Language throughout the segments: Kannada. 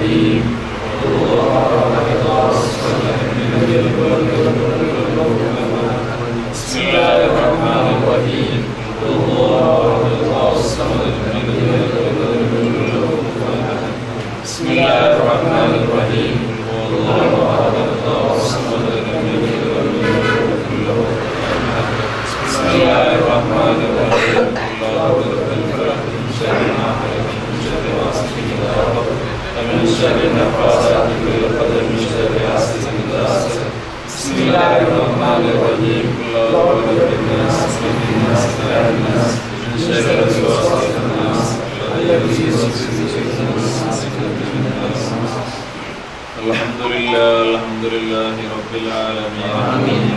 الرحيم بسم الله الرحمن الرحيم بسم الله الرحمن الرحيم بسم الله الرحمن الرحيم ومن شر النفاثات في القدر من شر حاسد إذا حسد بسم الله الرحمن الرحيم اللهم رب الناس ملك الناس إله الناس من شر الوسواس الناس الذي يوسوس في الناس الحمد لله الحمد لله رب العالمين آمين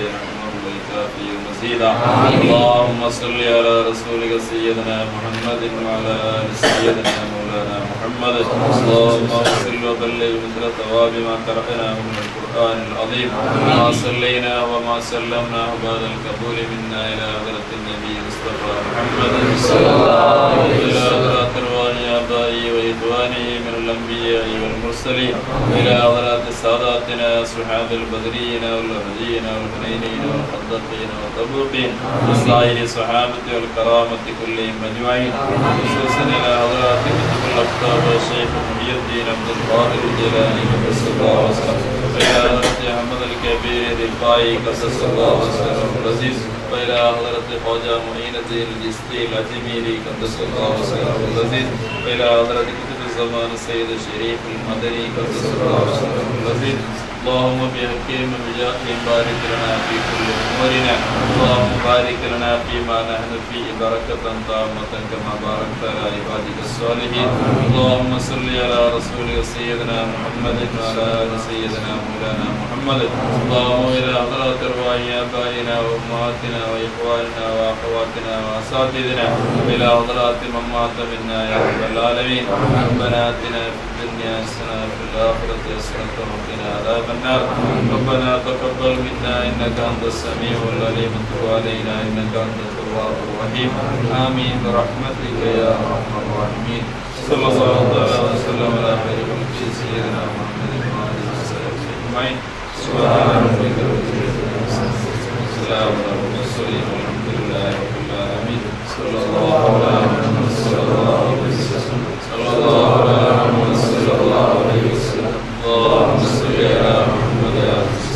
وكافي مزيدا اللهم صل على رسولك سيدنا محمد وعلى ال سيدنا مولانا محمد اللهم صل وبلغ مثل ثواب ما قرأناه من القرآن العظيم ما صلينا وما سلمناه بعد القبول منا إلى حضرة النبي مصطفى محمد صلى الله عليه وسلم إلى حضرات أرواح آبائي وإخواني من الأنبياء والمرسلين وإلى حضرات ساداتنا أصحاب البدرين والهديين والهنينين والخضقين والطبوقين وسائر الصحابة والكرامة كلهم أجمعين خصوصا إلى حضرات كتب الأكتاب والشيخ محي الدين عبد القادر الجيلاني قدس الله وسلم وإلى حضرة أحمد الكبير الرفاعي قدس الله وسلم العزيز وإلى حضرة خواجة معين الدين الجسطي الأجميري قدس الله وسلم العزيز وإلى حضرة كتب الزمان السيد الشريف المدني قدس الله وسلم العزيز اللهم بحكيم وبجاههم بارك لنا في كل امورنا اللهم بارك لنا فيما نحن فيه بركة تامة كما باركت على عبادك الصالحين اللهم صل على رسولك سيدنا محمد وعلى ال سيدنا مولانا محمد اللهم الى حضرات ارواح ابائنا وامهاتنا واخواننا واخواتنا واساتذتنا والى حضرات من مات منا يا رب العالمين ربنا اتنا في الدنيا حسنه وفي الاخره حسنه وقنا عذاب النار ربنا تقبل منا انك انت السميع العليم وتب علينا انك انت التواب الرحيم امين برحمتك يا ارحم الراحمين صلى الله تعالى وسلم على خير خلق سيدنا محمد وعلى اله وصحبه اجمعين سبحان ربك رب العزه عما يصفون وسلام على المرسلين والحمد لله رب العالمين صلى الله على محمد صلى الله عليه وسلم صلى الله على محمد صلى الله عليه وسلم اللهم صل على محمد يا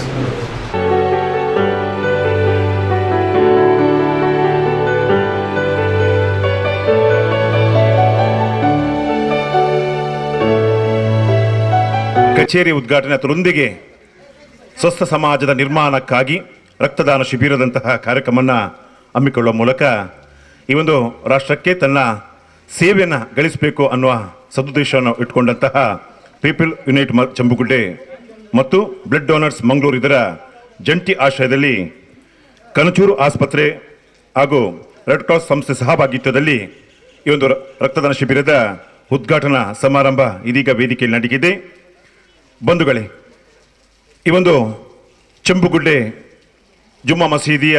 رسول ಕಚೇರಿ ಉದ್ಘಾಟನೆ ಅದರೊಂದಿಗೆ ಸ್ವಸ್ಥ ಸಮಾಜದ ನಿರ್ಮಾಣಕ್ಕಾಗಿ ರಕ್ತದಾನ ಶಿಬಿರದಂತಹ ಕಾರ್ಯಕ್ರಮನ ಹಮ್ಮಿಕೊಳ್ಳುವ ಮೂಲಕ ಈ ಒಂದು ರಾಷ್ಟ್ರಕ್ಕೆ ತನ್ನ ಸೇವೆಯನ್ನು ಗಳಿಸಬೇಕು ಅನ್ನುವ ಸದುದ್ದೇಶವನ್ನು ಇಟ್ಕೊಂಡಂತಹ ಪೀಪಲ್ ಯುನೈಟ್ ಮ ಚಂಬುಗುಡ್ಡೆ ಮತ್ತು ಬ್ಲಡ್ ಡೋನರ್ಸ್ ಮಂಗಳೂರು ಇದರ ಜಂಟಿ ಆಶ್ರಯದಲ್ಲಿ ಕನಚೂರು ಆಸ್ಪತ್ರೆ ಹಾಗೂ ರೆಡ್ ಕ್ರಾಸ್ ಸಂಸ್ಥೆ ಸಹಭಾಗಿತ್ವದಲ್ಲಿ ಈ ಒಂದು ರ- ರಕ್ತದಾನ ಶಿಬಿರದ ಉದ್ಘಾಟನಾ ಸಮಾರಂಭ ಇದೀಗ ವೇದಿಕೆಯಲ್ಲಿ ನಡೆದಿದೆ ಬಂಧುಗಳೇ ಈ ಒಂದು ಚೆಂಬುಗುಡ್ಡೆ ಜುಮ್ಮಾ ಮಸೀದಿಯ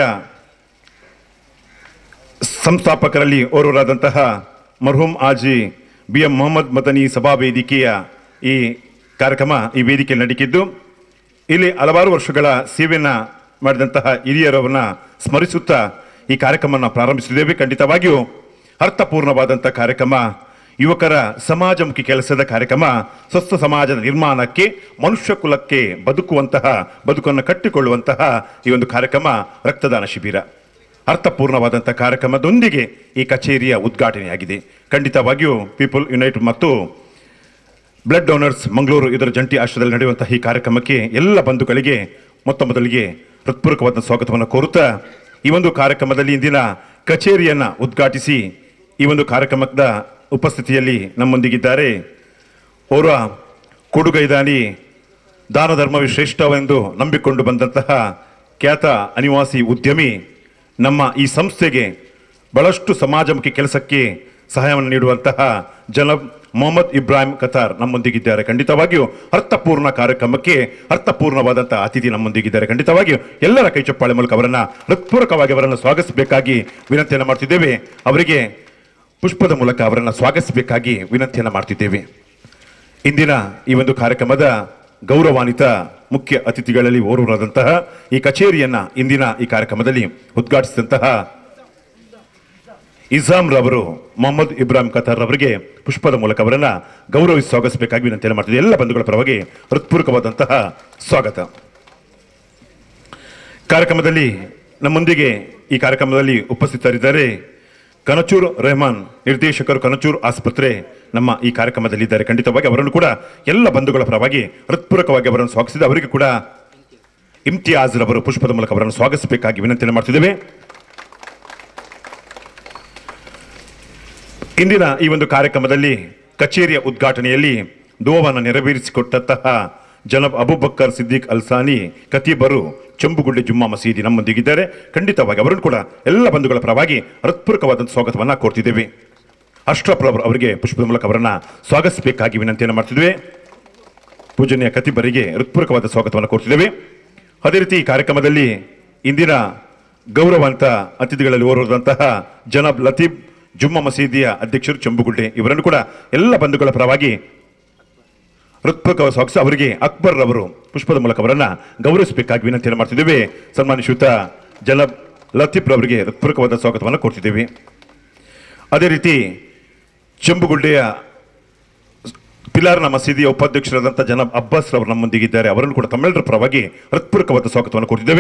ಸಂಸ್ಥಾಪಕರಲ್ಲಿ ಓರ್ವರಾದಂತಹ ಮರ್ಹೂಮ್ ಆಜಿ ಬಿ ಎಂ ಮೊಹಮ್ಮದ್ ಮದನಿ ಸಭಾ ವೇದಿಕೆಯ ಈ ಕಾರ್ಯಕ್ರಮ ಈ ವೇದಿಕೆಯಲ್ಲಿ ನಡೀತಿದ್ದು ಇಲ್ಲಿ ಹಲವಾರು ವರ್ಷಗಳ ಸೇವೆಯನ್ನು ಮಾಡಿದಂತಹ ಹಿರಿಯರವನ್ನ ಸ್ಮರಿಸುತ್ತಾ ಈ ಕಾರ್ಯಕ್ರಮವನ್ನು ಪ್ರಾರಂಭಿಸಿದ್ದೇವೆ ಖಂಡಿತವಾಗಿಯೂ ಅರ್ಥಪೂರ್ಣವಾದಂಥ ಕಾರ್ಯಕ್ರಮ ಯುವಕರ ಸಮಾಜಮುಖಿ ಕೆಲಸದ ಕಾರ್ಯಕ್ರಮ ಸ್ವಸ್ಥ ಸಮಾಜದ ನಿರ್ಮಾಣಕ್ಕೆ ಮನುಷ್ಯ ಕುಲಕ್ಕೆ ಬದುಕುವಂತಹ ಬದುಕನ್ನು ಕಟ್ಟಿಕೊಳ್ಳುವಂತಹ ಈ ಒಂದು ಕಾರ್ಯಕ್ರಮ ರಕ್ತದಾನ ಶಿಬಿರ ಅರ್ಥಪೂರ್ಣವಾದಂಥ ಕಾರ್ಯಕ್ರಮದೊಂದಿಗೆ ಈ ಕಚೇರಿಯ ಉದ್ಘಾಟನೆಯಾಗಿದೆ ಖಂಡಿತವಾಗಿಯೂ ಪೀಪಲ್ ಯುನೈಟ್ ಮತ್ತು ಬ್ಲಡ್ ಡೋನರ್ಸ್ ಮಂಗಳೂರು ಇದರ ಜಂಟಿ ಆಶ್ರಯದಲ್ಲಿ ನಡೆಯುವಂತಹ ಈ ಕಾರ್ಯಕ್ರಮಕ್ಕೆ ಎಲ್ಲ ಬಂಧುಗಳಿಗೆ ಮೊತ್ತ ಮೊದಲಿಗೆ ಹೃತ್ಪೂರ್ವಕವಾದ ಸ್ವಾಗತವನ್ನು ಕೋರುತ್ತಾ ಈ ಒಂದು ಕಾರ್ಯಕ್ರಮದಲ್ಲಿ ಇಂದಿನ ಕಚೇರಿಯನ್ನು ಉದ್ಘಾಟಿಸಿ ಈ ಒಂದು ಕಾರ್ಯಕ್ರಮದ ಉಪಸ್ಥಿತಿಯಲ್ಲಿ ನಮ್ಮೊಂದಿಗಿದ್ದಾರೆ ಓರ್ವ ಕೊಡುಗೈದಾನಿ ದಾನ ಧರ್ಮವೇ ಶ್ರೇಷ್ಠವೆಂದು ನಂಬಿಕೊಂಡು ಬಂದಂತಹ ಖ್ಯಾತ ಅನಿವಾಸಿ ಉದ್ಯಮಿ ನಮ್ಮ ಈ ಸಂಸ್ಥೆಗೆ ಬಹಳಷ್ಟು ಸಮಾಜಮುಖಿ ಕೆಲಸಕ್ಕೆ ಸಹಾಯವನ್ನು ನೀಡುವಂತಹ ಜನ ಮೊಹಮ್ಮದ್ ಇಬ್ರಾಹಿಂ ಕತಾರ್ ನಮ್ಮೊಂದಿಗಿದ್ದಾರೆ ಖಂಡಿತವಾಗಿಯೂ ಅರ್ಥಪೂರ್ಣ ಕಾರ್ಯಕ್ರಮಕ್ಕೆ ಅರ್ಥಪೂರ್ಣವಾದಂತಹ ಅತಿಥಿ ನಮ್ಮೊಂದಿಗಿದ್ದಾರೆ ಖಂಡಿತವಾಗಿಯೂ ಎಲ್ಲರ ಕೈ ಚಪ್ಪಾಳೆ ಮೂಲಕ ಅವರನ್ನ ಹೃತ್ಪೂರ್ವಕವಾಗಿ ಅವರನ್ನು ಸ್ವಾಗತಿಸಬೇಕಾಗಿ ವಿನಂತಿಯನ್ನು ಮಾಡ್ತಿದ್ದೇವೆ ಅವರಿಗೆ ಪುಷ್ಪದ ಮೂಲಕ ಅವರನ್ನು ಸ್ವಾಗತಿಸಬೇಕಾಗಿ ವಿನಂತಿಯನ್ನು ಮಾಡ್ತಿದ್ದೇವೆ ಇಂದಿನ ಈ ಒಂದು ಕಾರ್ಯಕ್ರಮದ ಗೌರವಾನ್ವಿತ ಮುಖ್ಯ ಅತಿಥಿಗಳಲ್ಲಿ ಓರ್ವರಾದಂತಹ ಈ ಕಚೇರಿಯನ್ನ ಇಂದಿನ ಈ ಕಾರ್ಯಕ್ರಮದಲ್ಲಿ ಉದ್ಘಾಟಿಸಿದಂತಹ ಇಜಾಮ್ ರವರು ಮೊಹಮ್ಮದ್ ಇಬ್ರಾಹಿಂ ಕತಾರ್ ಅವರಿಗೆ ಪುಷ್ಪದ ಮೂಲಕ ಅವರನ್ನ ಗೌರವಿಸಿ ಸ್ವಾಗತಿಸಬೇಕಾಗಿ ವಿನಂತಿಯನ್ನು ಮಾಡ್ತಿದ್ದೆ ಎಲ್ಲ ಬಂಧುಗಳ ಪರವಾಗಿ ಹೃತ್ಪೂರ್ವಕವಾದಂತಹ ಸ್ವಾಗತ ಕಾರ್ಯಕ್ರಮದಲ್ಲಿ ನಮ್ಮೊಂದಿಗೆ ಈ ಕಾರ್ಯಕ್ರಮದಲ್ಲಿ ಉಪಸ್ಥಿತರಿದ್ದಾರೆ ಕನಚೂರ್ ರೆಹಮಾನ್ ನಿರ್ದೇಶಕರು ಕನಚೂರ್ ಆಸ್ಪತ್ರೆ ನಮ್ಮ ಈ ಕಾರ್ಯಕ್ರಮದಲ್ಲಿದ್ದಾರೆ ಖಂಡಿತವಾಗಿ ಅವರನ್ನು ಕೂಡ ಎಲ್ಲ ಬಂಧುಗಳ ಪರವಾಗಿ ಹೃತ್ಪೂರ್ವಕವಾಗಿ ಅವರನ್ನು ಸ್ವಾಗತಿಸಿದ ಅವರಿಗೆ ಕೂಡ ಇಮ್ತಿಯಾಜ್ ರವರು ಪುಷ್ಪದ ಮೂಲಕ ಅವರನ್ನು ಸ್ವಾಗತಿಸಬೇಕಾಗಿ ವಿನಂತಿಯನ್ನು ಮಾಡ್ತಿದ್ದೇವೆ ಇಂದಿನ ಈ ಒಂದು ಕಾರ್ಯಕ್ರಮದಲ್ಲಿ ಕಚೇರಿಯ ಉದ್ಘಾಟನೆಯಲ್ಲಿ ದುವವನ್ನು ನೆರವೇರಿಸಿಕೊಟ್ಟಂತಹ ಜನಬ್ ಅಬುಬಕ್ಕರ್ ಸಿದ್ದಿಕ್ ಅಲ್ಸಾನಿ ಕತೀಬರು ಚಂಬುಗುಡ್ಡೆ ಜುಮ್ಮಾ ಮಸೀದಿ ನಮ್ಮೊಂದಿಗಿದ್ದಾರೆ ಖಂಡಿತವಾಗಿ ಅವರನ್ನು ಕೂಡ ಎಲ್ಲ ಬಂಧುಗಳ ಪರವಾಗಿ ಹೃತ್ಪೂರ್ವಕವಾದಂಥ ಸ್ವಾಗತವನ್ನ ಕೋರ್ತಿದ್ದೇವೆ ಅಶ್ರಫ್ ರವರು ಅವರಿಗೆ ಪುಷ್ಪದ ಮೂಲಕ ಅವರನ್ನ ಸ್ವಾಗತಿಸಬೇಕಾಗಿ ವಿನಂತಿಯನ್ನು ಮಾಡ್ತಿದ್ದೇವೆ ಪೂಜನೀಯ ಕತಿಬರಿಗೆ ಹೃತ್ಪೂರ್ವಕವಾದ ಸ್ವಾಗತವನ್ನು ಕೋರ್ತಿದ್ದೇವೆ ಅದೇ ರೀತಿ ಈ ಕಾರ್ಯಕ್ರಮದಲ್ಲಿ ಇಂದಿನ ಗೌರವಾಂತ ಅತಿಥಿಗಳಲ್ಲಿ ಓರ್ವದಂತಹ ಜನಾಬ್ ಲತೀಫ್ ಜುಮ್ಮಾ ಮಸೀದಿಯ ಅಧ್ಯಕ್ಷರು ಚಂಬುಗುಡ್ಡೆ ಇವರನ್ನು ಕೂಡ ಎಲ್ಲ ಬಂಧುಗಳ ಪರವಾಗಿ ಹೃತ್ಪೂರ್ವಕ ಸ್ವಾಗತ ಅವರಿಗೆ ಅಕ್ಬರ್ ರವರು ಪುಷ್ಪದ ಮೂಲಕ ಅವರನ್ನ ಗೌರವಿಸಬೇಕಾಗಿ ವಿನಂತಿಯನ್ನು ಮಾಡ್ತಿದ್ದೇವೆ ಸನ್ಮಾನಿಸುತ್ತ ಜನಾಬ್ ಲತೀಫ್ ರವರಿಗೆ ಹೃತ್ಪೂರ್ವಕವಾದ ಸ್ವಾಗತವನ್ನು ಕೊಡ್ತಿದ್ದೇವೆ ಅದೇ ರೀತಿ ಚಂಬುಗುಡ್ಡೆಯ ಪಿಲಾರ್ನ ಮಸೀದಿಯ ಉಪಾಧ್ಯಕ್ಷರಾದಂಥ ಜನಾಬ್ ಅಬ್ಬಾಸ್ ರವರು ನಮ್ಮೊಂದಿಗಿದ್ದಾರೆ ಅವರನ್ನು ಕೂಡ ತಮ್ಮೆಲ್ಲರ ಪರವಾಗಿ ಹೃತ್ಪೂರ್ವಕವಾದ ಸ್ವಾಗತವನ್ನು ಕೊಡ್ತಿದ್ದೇವೆ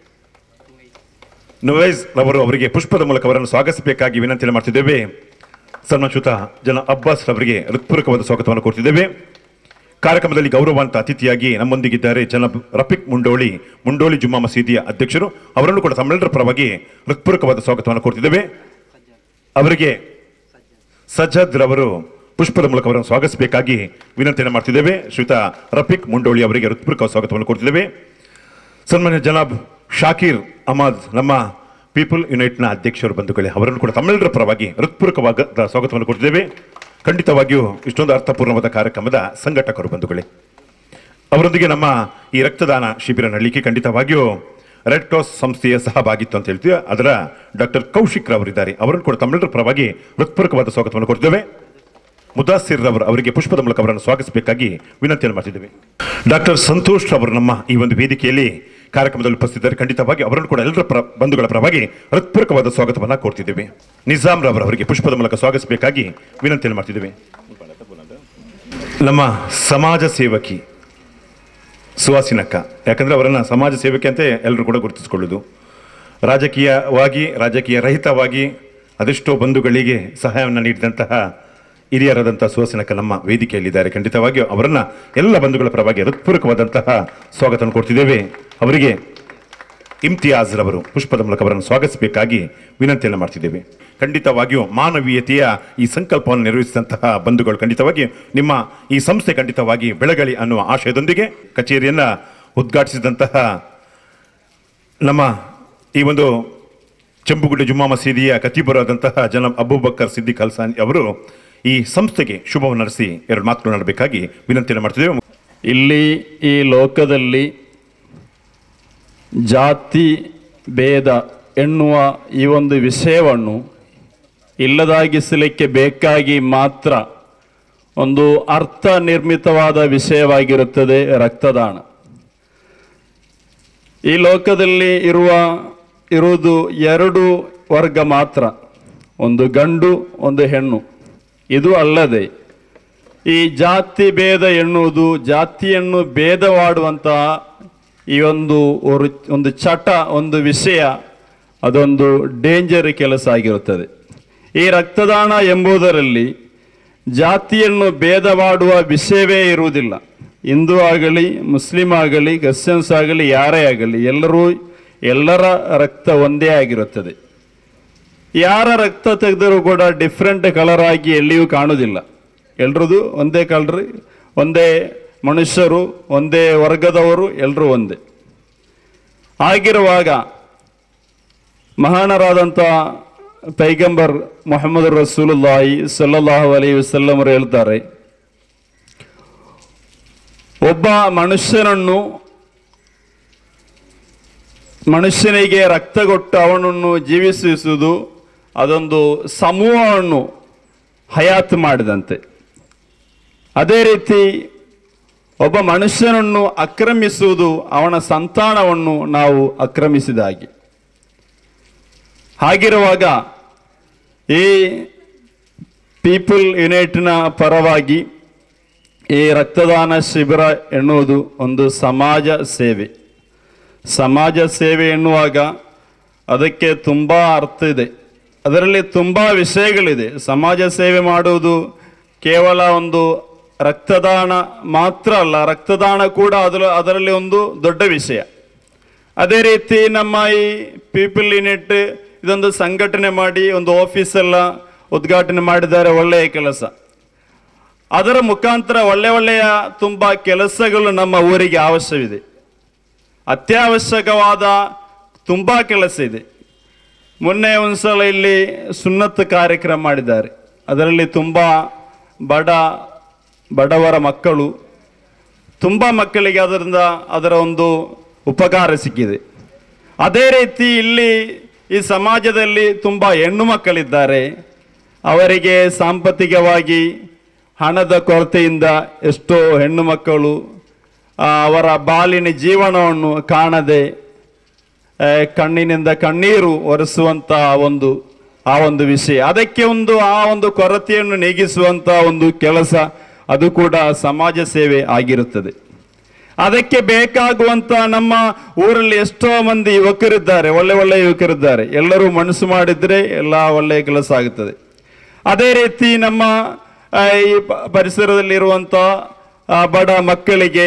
ನವೈಸ್ ರವರು ಅವರಿಗೆ ಪುಷ್ಪದ ಮೂಲಕ ಅವರನ್ನು ಸ್ವಾಗತಿಸಬೇಕಾಗಿ ವಿನಂತಿಯನ್ನು ಮಾಡ್ತಿದ್ದೇವೆ ಸನ್ಮಾನಿಸುತ್ತ ಜನ ಅಬ್ಬಾಸ್ ರವರಿಗೆ ಹೃತ್ಪೂರ್ವಕವಾದ ಸ್ವಾಗತವನ್ನು ಕೊಡ್ತಿದ್ದೇವೆ ಕಾರ್ಯಕ್ರಮದಲ್ಲಿ ಗೌರವಾಂತ ಅತಿಥಿಯಾಗಿ ನಮ್ಮೊಂದಿಗಿದ್ದಾರೆ ಜನಾಬ್ ರಫಿಕ್ ಮುಂಡೋಳಿ ಮುಂಡೋಳಿ ಜುಮ್ಮಾ ಮಸೀದಿಯ ಅಧ್ಯಕ್ಷರು ಅವರನ್ನು ಕೂಡ ತಮ್ಮೆಲ್ಲರ ಪರವಾಗಿ ಹೃತ್ಪೂರ್ವಕವಾದ ಸ್ವಾಗತವನ್ನು ಕೊಡ್ತಿದ್ದೇವೆ ಅವರಿಗೆ ಸಜ್ಜದ್ ರವರು ಪುಷ್ಪದ ಮೂಲಕ ಅವರನ್ನು ಸ್ವಾಗತಿಸಬೇಕಾಗಿ ವಿನಂತಿಯನ್ನು ಮಾಡ್ತಿದ್ದೇವೆ ಶ್ರೀಯುತ ರಫಿಕ್ ಮುಂಡೋಳಿ ಅವರಿಗೆ ಹೃತ್ಪೂರ್ವಕ ಸ್ವಾಗತವನ್ನು ಕೊಡ್ತಿದ್ದೇವೆ ಸನ್ಮಾನ್ಯ ಜನಾಬ್ ಶಾಕೀರ್ ಅಹಮದ್ ನಮ್ಮ ಪೀಪಲ್ ಯುನೈಟ್ನ ಅಧ್ಯಕ್ಷರು ಬಂಧುಗಳೇ ಅವರನ್ನು ಕೂಡ ತಮ್ಮೆಲ್ಲರ ಪರವಾಗಿ ಹೃತ್ಪೂರ್ವಕವಾದ ಸ್ವಾಗತವನ್ನು ಕೊಡ್ತಿದ್ದೇವೆ ಖಂಡಿತವಾಗಿಯೂ ಇಷ್ಟೊಂದು ಅರ್ಥಪೂರ್ಣವಾದ ಕಾರ್ಯಕ್ರಮದ ಸಂಘಟಕರು ಬಂಧುಗಳೇ ಅವರೊಂದಿಗೆ ನಮ್ಮ ಈ ರಕ್ತದಾನ ಶಿಬಿರ ನಡಲಿಕ್ಕೆ ಖಂಡಿತವಾಗಿಯೂ ರೆಡ್ ಕ್ರಾಸ್ ಸಂಸ್ಥೆಯ ಸಹಭಾಗಿತ್ವ ಅಂತ ಹೇಳ್ತೀವಿ ಅದರ ಡಾಕ್ಟರ್ ಕೌಶಿಕ್ ರವರಿದ್ದಾರೆ ಅವರನ್ನು ಕೂಡ ತಮ್ಮೆಲ್ಲರ ಪರವಾಗಿ ಹೃತ್ಪೂರ್ವಕವಾದ ಸ್ವಾಗತವನ್ನು ಕೊಡ್ತೇವೆ ಮುದಾಸಿರ್ ರವರು ಅವರಿಗೆ ಪುಷ್ಪದ ಮೂಲಕ ಅವರನ್ನು ಸ್ವಾಗತಿಸಬೇಕಾಗಿ ವಿನಂತಿಯನ್ನು ಮಾಡ್ತಿದ್ದೇವೆ ಡಾಕ್ಟರ್ ಸಂತೋಷ್ ರವರು ನಮ್ಮ ಈ ಒಂದು ವೇದಿಕೆಯಲ್ಲಿ ಕಾರ್ಯಕ್ರಮದಲ್ಲಿ ಉಪಸ್ಥಿತರು ಖಂಡಿತವಾಗಿ ಅವರನ್ನು ಕೂಡ ಎಲ್ಲರ ಪ್ರ ಬಂಧುಗಳ ಪರವಾಗಿ ಹೃತ್ಪೂರ್ವಕವಾದ ಸ್ವಾಗತವನ್ನು ಕೋರ್ತಿದ್ದೇವೆ ನಿಜಾಮ್ ರವರು ಅವರಿಗೆ ಪುಷ್ಪದ ಮೂಲಕ ಸ್ವಾಗತಿಸಬೇಕಾಗಿ ವಿನಂತಿಯನ್ನು ಮಾಡ್ತಿದ್ದೇವೆ ನಮ್ಮ ಸಮಾಜ ಸೇವಕಿ ಸುವಾಸಿನಕ್ಕ ಯಾಕಂದ್ರೆ ಅವರನ್ನ ಸಮಾಜ ಸೇವಕಿ ಅಂತ ಎಲ್ಲರೂ ಕೂಡ ಗುರುತಿಸಿಕೊಳ್ಳುವುದು ರಾಜಕೀಯವಾಗಿ ರಾಜಕೀಯ ರಹಿತವಾಗಿ ಅದೆಷ್ಟೋ ಬಂಧುಗಳಿಗೆ ಸಹಾಯವನ್ನು ನೀಡಿದಂತಹ ಹಿರಿಯರಾದಂತಹ ಸುವಾಸಿನಕ್ಕ ನಮ್ಮ ವೇದಿಕೆಯಲ್ಲಿದ್ದಾರೆ ಖಂಡಿತವಾಗಿಯೂ ಅವರನ್ನ ಎಲ್ಲ ಬಂಧುಗಳ ಪರವಾಗಿ ಹೃತ್ಪೂರ್ವಕವಾದಂತಹ ಸ್ವಾಗತವನ್ನು ಕೊಡ್ತಿದ್ದೇವೆ ಅವರಿಗೆ ಇಮ್ತಿಯಾಜ್ ರವರು ಪುಷ್ಪದ ಮೂಲಕ ಅವರನ್ನು ಸ್ವಾಗತಿಸಬೇಕಾಗಿ ವಿನಂತಿಯನ್ನು ಮಾಡ್ತಿದ್ದೇವೆ ಖಂಡಿತವಾಗಿಯೂ ಮಾನವೀಯತೆಯ ಈ ಸಂಕಲ್ಪವನ್ನು ನಿರ್ವಹಿಸಿದಂತಹ ಬಂಧುಗಳು ಖಂಡಿತವಾಗಿ ನಿಮ್ಮ ಈ ಸಂಸ್ಥೆ ಖಂಡಿತವಾಗಿ ಬೆಳಗಲಿ ಅನ್ನುವ ಆಶಯದೊಂದಿಗೆ ಕಚೇರಿಯನ್ನ ಉದ್ಘಾಟಿಸಿದಂತಹ ನಮ್ಮ ಈ ಒಂದು ಚೆಂಬುಗುಡ್ಡೆ ಜುಮ್ಮಾ ಮಸೀದಿಯ ಕತಿಬರಾದಂತಹ ಜನ ಅಬೂಬಕ್ಕರ್ ಸಿದ್ದಿಕ್ ಅಲ್ಸಾನಿ ಅವರು ಈ ಸಂಸ್ಥೆಗೆ ಶುಭವನ್ನು ನಡೆಸಿ ಎರಡು ಮಾತುಗಳು ನಡೆಸಬೇಕಾಗಿ ವಿನಂತಿಯನ್ನು ಮಾಡ್ತಿದ್ದೇವೆ ಇಲ್ಲಿ ಈ ಲೋಕದಲ್ಲಿ ಜಾತಿ ಭೇದ ಎನ್ನುವ ಈ ಒಂದು ವಿಷಯವನ್ನು ಇಲ್ಲದಾಗಿಸಲಿಕ್ಕೆ ಬೇಕಾಗಿ ಮಾತ್ರ ಒಂದು ಅರ್ಥ ನಿರ್ಮಿತವಾದ ವಿಷಯವಾಗಿರುತ್ತದೆ ರಕ್ತದಾನ ಈ ಲೋಕದಲ್ಲಿ ಇರುವ ಇರುವುದು ಎರಡು ವರ್ಗ ಮಾತ್ರ ಒಂದು ಗಂಡು ಒಂದು ಹೆಣ್ಣು ಇದು ಅಲ್ಲದೆ ಈ ಜಾತಿ ಭೇದ ಎನ್ನುವುದು ಜಾತಿಯನ್ನು ಭೇದವಾಡುವಂತಹ ಈ ಒಂದು ஒரு- ಒಂದು ಚಟ ಒಂದು ವಿಷಯ ಅದೊಂದು ಡೇಂಜರ್ ಕೆಲಸ ಆಗಿರುತ್ತದೆ ಈ ರಕ್ತದಾನ ಎಂಬುದರಲ್ಲಿ ಜಾತಿಯನ್ನು ಭೇದವಾಡುವ ವಿಷಯವೇ ಇರುವುದಿಲ್ಲ ಹಿಂದೂ ಆಗಲಿ ಮುಸ್ಲಿಂ ಆಗಲಿ ಕ್ರಿಶ್ಚಿಯನ್ಸ್ ಆಗಲಿ ಯಾರೇ ಆಗಲಿ ಎಲ್ಲರೂ ಎಲ್ಲರ ರಕ್ತ ಒಂದೇ ಆಗಿರುತ್ತದೆ ಯಾರ ರಕ್ತ ತೆಗೆದರೂ ಕೂಡ ಡಿಫ್ರೆಂಟ್ ಕಲರ್ ಆಗಿ ಎಲ್ಲಿಯೂ ಕಾಣುವುದಿಲ್ಲ ಎಲ್ರದು ಒಂದೇ ಕಲರ್ ಒಂದೇ ಮನುಷ್ಯರು ಒಂದೇ ವರ್ಗದವರು ಎಲ್ಲರೂ ಒಂದೇ ಆಗಿರುವಾಗ ಮಹಾನರಾದಂಥ ಪೈಗಂಬರ್ ಮೊಹಮ್ಮದ್ ರಸೂಲುಲ್ಲಾಹಿ ಸಲ್ಲಲ್ಲಾಹು ಅಲೈಹಿ ವಸಲ್ಲಮರು ಹೇಳ್ತಾರೆ ಒಬ್ಬ ಮನುಷ್ಯನನ್ನು ಮನುಷ್ಯನಿಗೆ ರಕ್ತ ಕೊಟ್ಟು ಅವನನ್ನು ಜೀವಿಸುವುದು ಅದೊಂದು ಸಮೂಹವನ್ನು ಹಯಾತ್ ಮಾಡಿದಂತೆ ಅದೇ ರೀತಿ ಒಬ್ಬ ಮನುಷ್ಯನನ್ನು ಆಕ್ರಮಿಸುವುದು ಅವನ ಸಂತಾನವನ್ನು ನಾವು ಆಕ್ರಮಿಸಿದ ಹಾಗೆ ಹಾಗಿರುವಾಗ ಈ ಪೀಪಲ್ ಯುನೈಟ್ನ ಪರವಾಗಿ ಈ ರಕ್ತದಾನ ಶಿಬಿರ ಎನ್ನುವುದು ಒಂದು ಸಮಾಜ ಸೇವೆ ಸಮಾಜ ಸೇವೆ ಎನ್ನುವಾಗ ಅದಕ್ಕೆ ತುಂಬ ಅರ್ಥ ಇದೆ ಅದರಲ್ಲಿ ತುಂಬ ವಿಷಯಗಳಿದೆ ಸಮಾಜ ಸೇವೆ ಮಾಡುವುದು ಕೇವಲ ಒಂದು ರಕ್ತದಾನ ಮಾತ್ರ ಅಲ್ಲ ರಕ್ತದಾನ ಕೂಡ ಅದರ ಅದರಲ್ಲಿ ಒಂದು ದೊಡ್ಡ ವಿಷಯ ಅದೇ ರೀತಿ ನಮ್ಮ ಈ ಪೀಪಲ್ ಯೂನಿಟ್ ಇದೊಂದು ಸಂಘಟನೆ ಮಾಡಿ ಒಂದು ಆಫೀಸ್ ಎಲ್ಲ ಉದ್ಘಾಟನೆ ಮಾಡಿದ್ದಾರೆ ಒಳ್ಳೆಯ ಕೆಲಸ ಅದರ ಮುಖಾಂತರ ಒಳ್ಳೆ ಒಳ್ಳೆಯ ತುಂಬ ಕೆಲಸಗಳು ನಮ್ಮ ಊರಿಗೆ ಅವಶ್ಯವಿದೆ ಅತ್ಯವಶ್ಯಕವಾದ ತುಂಬ ಕೆಲಸ ಇದೆ ಮೊನ್ನೆ ಒಂದ್ಸಲ ಇಲ್ಲಿ ಸುನ್ನತ್ ಕಾರ್ಯಕ್ರಮ ಮಾಡಿದ್ದಾರೆ ಅದರಲ್ಲಿ ತುಂಬ ಬಡ ಬಡವರ ಮಕ್ಕಳು ತುಂಬ ಮಕ್ಕಳಿಗೆ ಅದರಿಂದ ಅದರ ಒಂದು ಉಪಕಾರ ಸಿಕ್ಕಿದೆ ಅದೇ ರೀತಿ ಇಲ್ಲಿ ಈ ಸಮಾಜದಲ್ಲಿ ತುಂಬ ಹೆಣ್ಣು ಮಕ್ಕಳಿದ್ದಾರೆ ಅವರಿಗೆ ಸಾಂಪತ್ತಿಕವಾಗಿ ಹಣದ ಕೊರತೆಯಿಂದ ಎಷ್ಟೋ ಹೆಣ್ಣು ಮಕ್ಕಳು ಆ, ಅವರ ಬಾಲಿನ ಜೀವನವನ್ನು ಕಾಣದೆ ಆ, ಕಣ್ಣಿನಿಂದ ಕಣ್ಣೀರು ಒರೆಸುವಂತ ಒಂದು ಆ ಒಂದು ವಿಷಯ ಅದಕ್ಕೆ ಒಂದು ಆ ಒಂದು ಕೊರತೆಯನ್ನು ನೀಗಿಸುವಂತ ಒಂದು ಕೆಲಸ ಅದು ಕೂಡ ಸಮಾಜ ಸೇವೆ ಆಗಿರುತ್ತದೆ ಅದಕ್ಕೆ ಬೇಕಾಗುವಂತ ನಮ್ಮ ಊರಲ್ಲಿ ಎಷ್ಟೋ ಮಂದಿ ಯುವಕರಿದ್ದಾರೆ ಒಳ್ಳೆ ಒಳ್ಳೆ ಯುವಕರಿದ್ದಾರೆ ಎಲ್ಲರೂ ಮನಸ್ಸು ಮಾಡಿದ್ರೆ ಎಲ್ಲ ಒಳ್ಳೆಯ ಕೆಲಸ ಆಗುತ್ತದೆ ಅದೇ ರೀತಿ ನಮ್ಮ ಆ, ಈ ಪ- ಪರಿಸರದಲ್ಲಿರುವಂಥ ಆ, ಬಡ ಮಕ್ಕಳಿಗೆ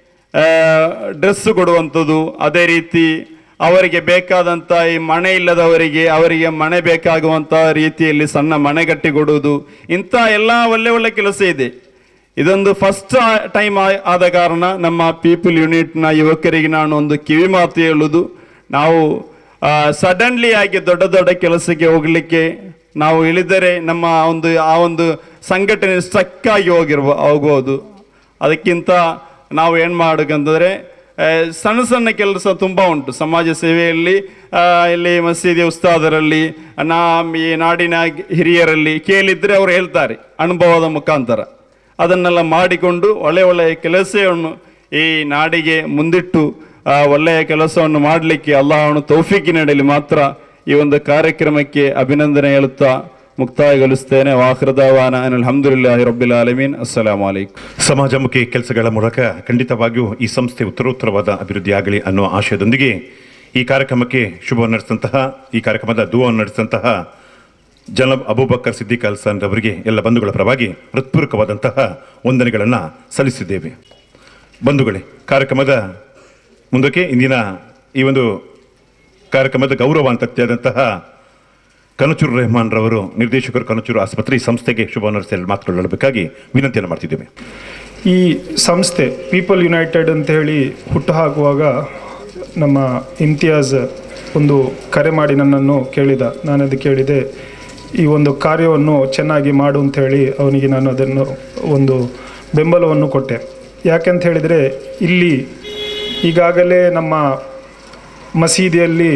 ಡ್ರೆಸ್ ಕೊಡುವಂಥದ್ದು ಅದೇ ರೀತಿ ಅವರಿಗೆ ಬೇಕಾದಂಥ ಈ ಮನೆ ಇಲ್ಲದವರಿಗೆ ಅವರಿಗೆ ಮನೆ ಬೇಕಾಗುವಂಥ ರೀತಿಯಲ್ಲಿ ಸಣ್ಣ ಮನೆ ಕಟ್ಟಿ ಕೊಡುವುದು ಇಂಥ ಎಲ್ಲ ಒಳ್ಳೆ ಒಳ್ಳೆ ಕೆಲಸ ಇದೆ ಇದೊಂದು ಫಸ್ಟ್ ಟೈಮ್ ಆದ ಕಾರಣ ನಮ್ಮ ಪೀಪಲ್ ಯೂನಿಟ್ನ ಯುವಕರಿಗೆ ನಾನು ಒಂದು ಕಿವಿ ಮಾತು ಹೇಳುವುದು ನಾವು ಸಡನ್ಲಿ ಆಗಿ ದೊಡ್ಡ ದೊಡ್ಡ ಕೆಲಸಕ್ಕೆ ಹೋಗಲಿಕ್ಕೆ ನಾವು ಇಳಿದರೆ ನಮ್ಮ ಒಂದು ಆ ಒಂದು ಸಂಘಟನೆ ಸ್ಟ್ರಕ್ ಆಗಿ ಹೋಗಿರ್ಬೋ ಹೋಗ್ಬೋದು ಅದಕ್ಕಿಂತ ನಾವು ಏನು ಮಾಡಬೇಕಂತಂದರೆ ಆ, ಸಣ್ಣ ಸಣ್ಣ ಕೆಲಸ ತುಂಬ ಉಂಟು ಸಮಾಜ ಸೇವೆಯಲ್ಲಿ ಆ, ಇಲ್ಲಿ ಮಸೀದಿ ಉಸ್ತಾದರಲ್ಲಿ ನಾ ಈ ನಾಡಿನ ಹಿರಿಯರಲ್ಲಿ ಕೇಳಿದ್ರೆ ಅವರು ಹೇಳ್ತಾರೆ ಅನುಭವದ ಮುಖಾಂತರ ಅದನ್ನೆಲ್ಲ ಮಾಡಿಕೊಂಡು ಒಳ್ಳೆ ಒಳ್ಳೆಯ ಕೆಲಸವನ್ನು ಈ ನಾಡಿಗೆ ಮುಂದಿಟ್ಟು ಆ, ಒಳ್ಳೆಯ ಕೆಲಸವನ್ನು ಮಾಡಲಿಕ್ಕೆ ಅಲ್ಲಾಹನು ತೌಫೀಕಿ ನೀಡಲಿ ಮಾತ್ರ ಈ ಒಂದು ಕಾರ್ಯಕ್ರಮಕ್ಕೆ ಅಭಿನಂದನೆ ಹೇಳುತ್ತಾ ಮುಕ್ತಾಯಗೊಳಿಸ್ತೇನೆ ವಾಹೃದವಾನ ಅಲ್ಹಮ್ದುಲಿಲ್ಲಾಹಿ ರಬ್ಬಿಲ್ ಆಲಮೀನ್ ಅಸ್ಸಲಾಮು ಅಲೈkum ಸಮಾಜಮುಖಿ ಕೆಲಸಗಳ ಮೂಲಕ ಖಂಡಿತವಾಗಿಯೂ ಈ ಸಂಸ್ಥೆ ಉತ್ತರೋತ್ತರವಾದ ಅಭಿವೃದ್ಧಿ ಆಗಲಿ ಅನ್ನೋ ಆಶಯದೊಂದಿಗೆ ಈ ಕಾರ್ಯಕ್ರಮಕ್ಕೆ ಶುಭವನ್ನು ನಡೆಸಿದಂತಹ ಈ ಕಾರ್ಯಕ್ರಮದ ದುವನ್ನು ನಡೆಸಿದಂತಹ ಜನಬ್ ಅಬೂಬಕ್ಕರ್ ಸಿದ್ದಿಕ್ ಅಲ್ಸಾನ್ ಅವರಿಗೆ ಎಲ್ಲ ಬಂಧುಗಳ ಪರವಾಗಿ ಹೃತ್ಪೂರ್ವಕವಾದಂತಹ ವಂದನೆಗಳನ್ನು ಸಲ್ಲಿಸಿದ್ದೇವೆ ಬಂಧುಗಳೇ ಕಾರ್ಯಕ್ರಮದ ಮುಂದಕ್ಕೆ ಇಂದಿನ ಈ ಒಂದು ಕಾರ್ಯಕ್ರಮದ ಗೌರವಾಂತತ್ಯಾದಂತಹ ಕನಚೂರು ರೆಹಮಾನ್ ರವರು ನಿರ್ದೇಶಕರು ಕನಚೂರು ಆಸ್ಪತ್ರೆ ಈ ಸಂಸ್ಥೆಗೆ ಶುಭವನ್ನು ನಡೆಸಿ ಮಾತುಕೊಳ್ಳಬೇಕಾಗಿ ವಿನಂತಿಯನ್ನು ಮಾಡ್ತಿದ್ದೇವೆ ಈ ಸಂಸ್ಥೆ ಪೀಪಲ್ ಯುನೈಟೆಡ್ ಅಂತ ಹೇಳಿ ಹುಟ್ಟುಹಾಕುವಾಗ ನಮ್ಮ ಇಮ್ತಿಯಾಜ್ ಒಂದು ಕರೆ ಮಾಡಿ ನನ್ನನ್ನು ಕೇಳಿದ ನಾನು ಅದು ಕೇಳಿದೆ ಈ ಒಂದು ಕಾರ್ಯವನ್ನು ಚೆನ್ನಾಗಿ ಮಾಡು ಅಂತ ಹೇಳಿ ಅವನಿಗೆ ನಾನು ಅದನ್ನು ಒಂದು ಬೆಂಬಲವನ್ನು ಕೊಟ್ಟೆ ಯಾಕೆಂತ ಹೇಳಿದರೆ ಇಲ್ಲಿ ಈಗಾಗಲೇ ನಮ್ಮ ಮಸೀದಿಯಲ್ಲಿ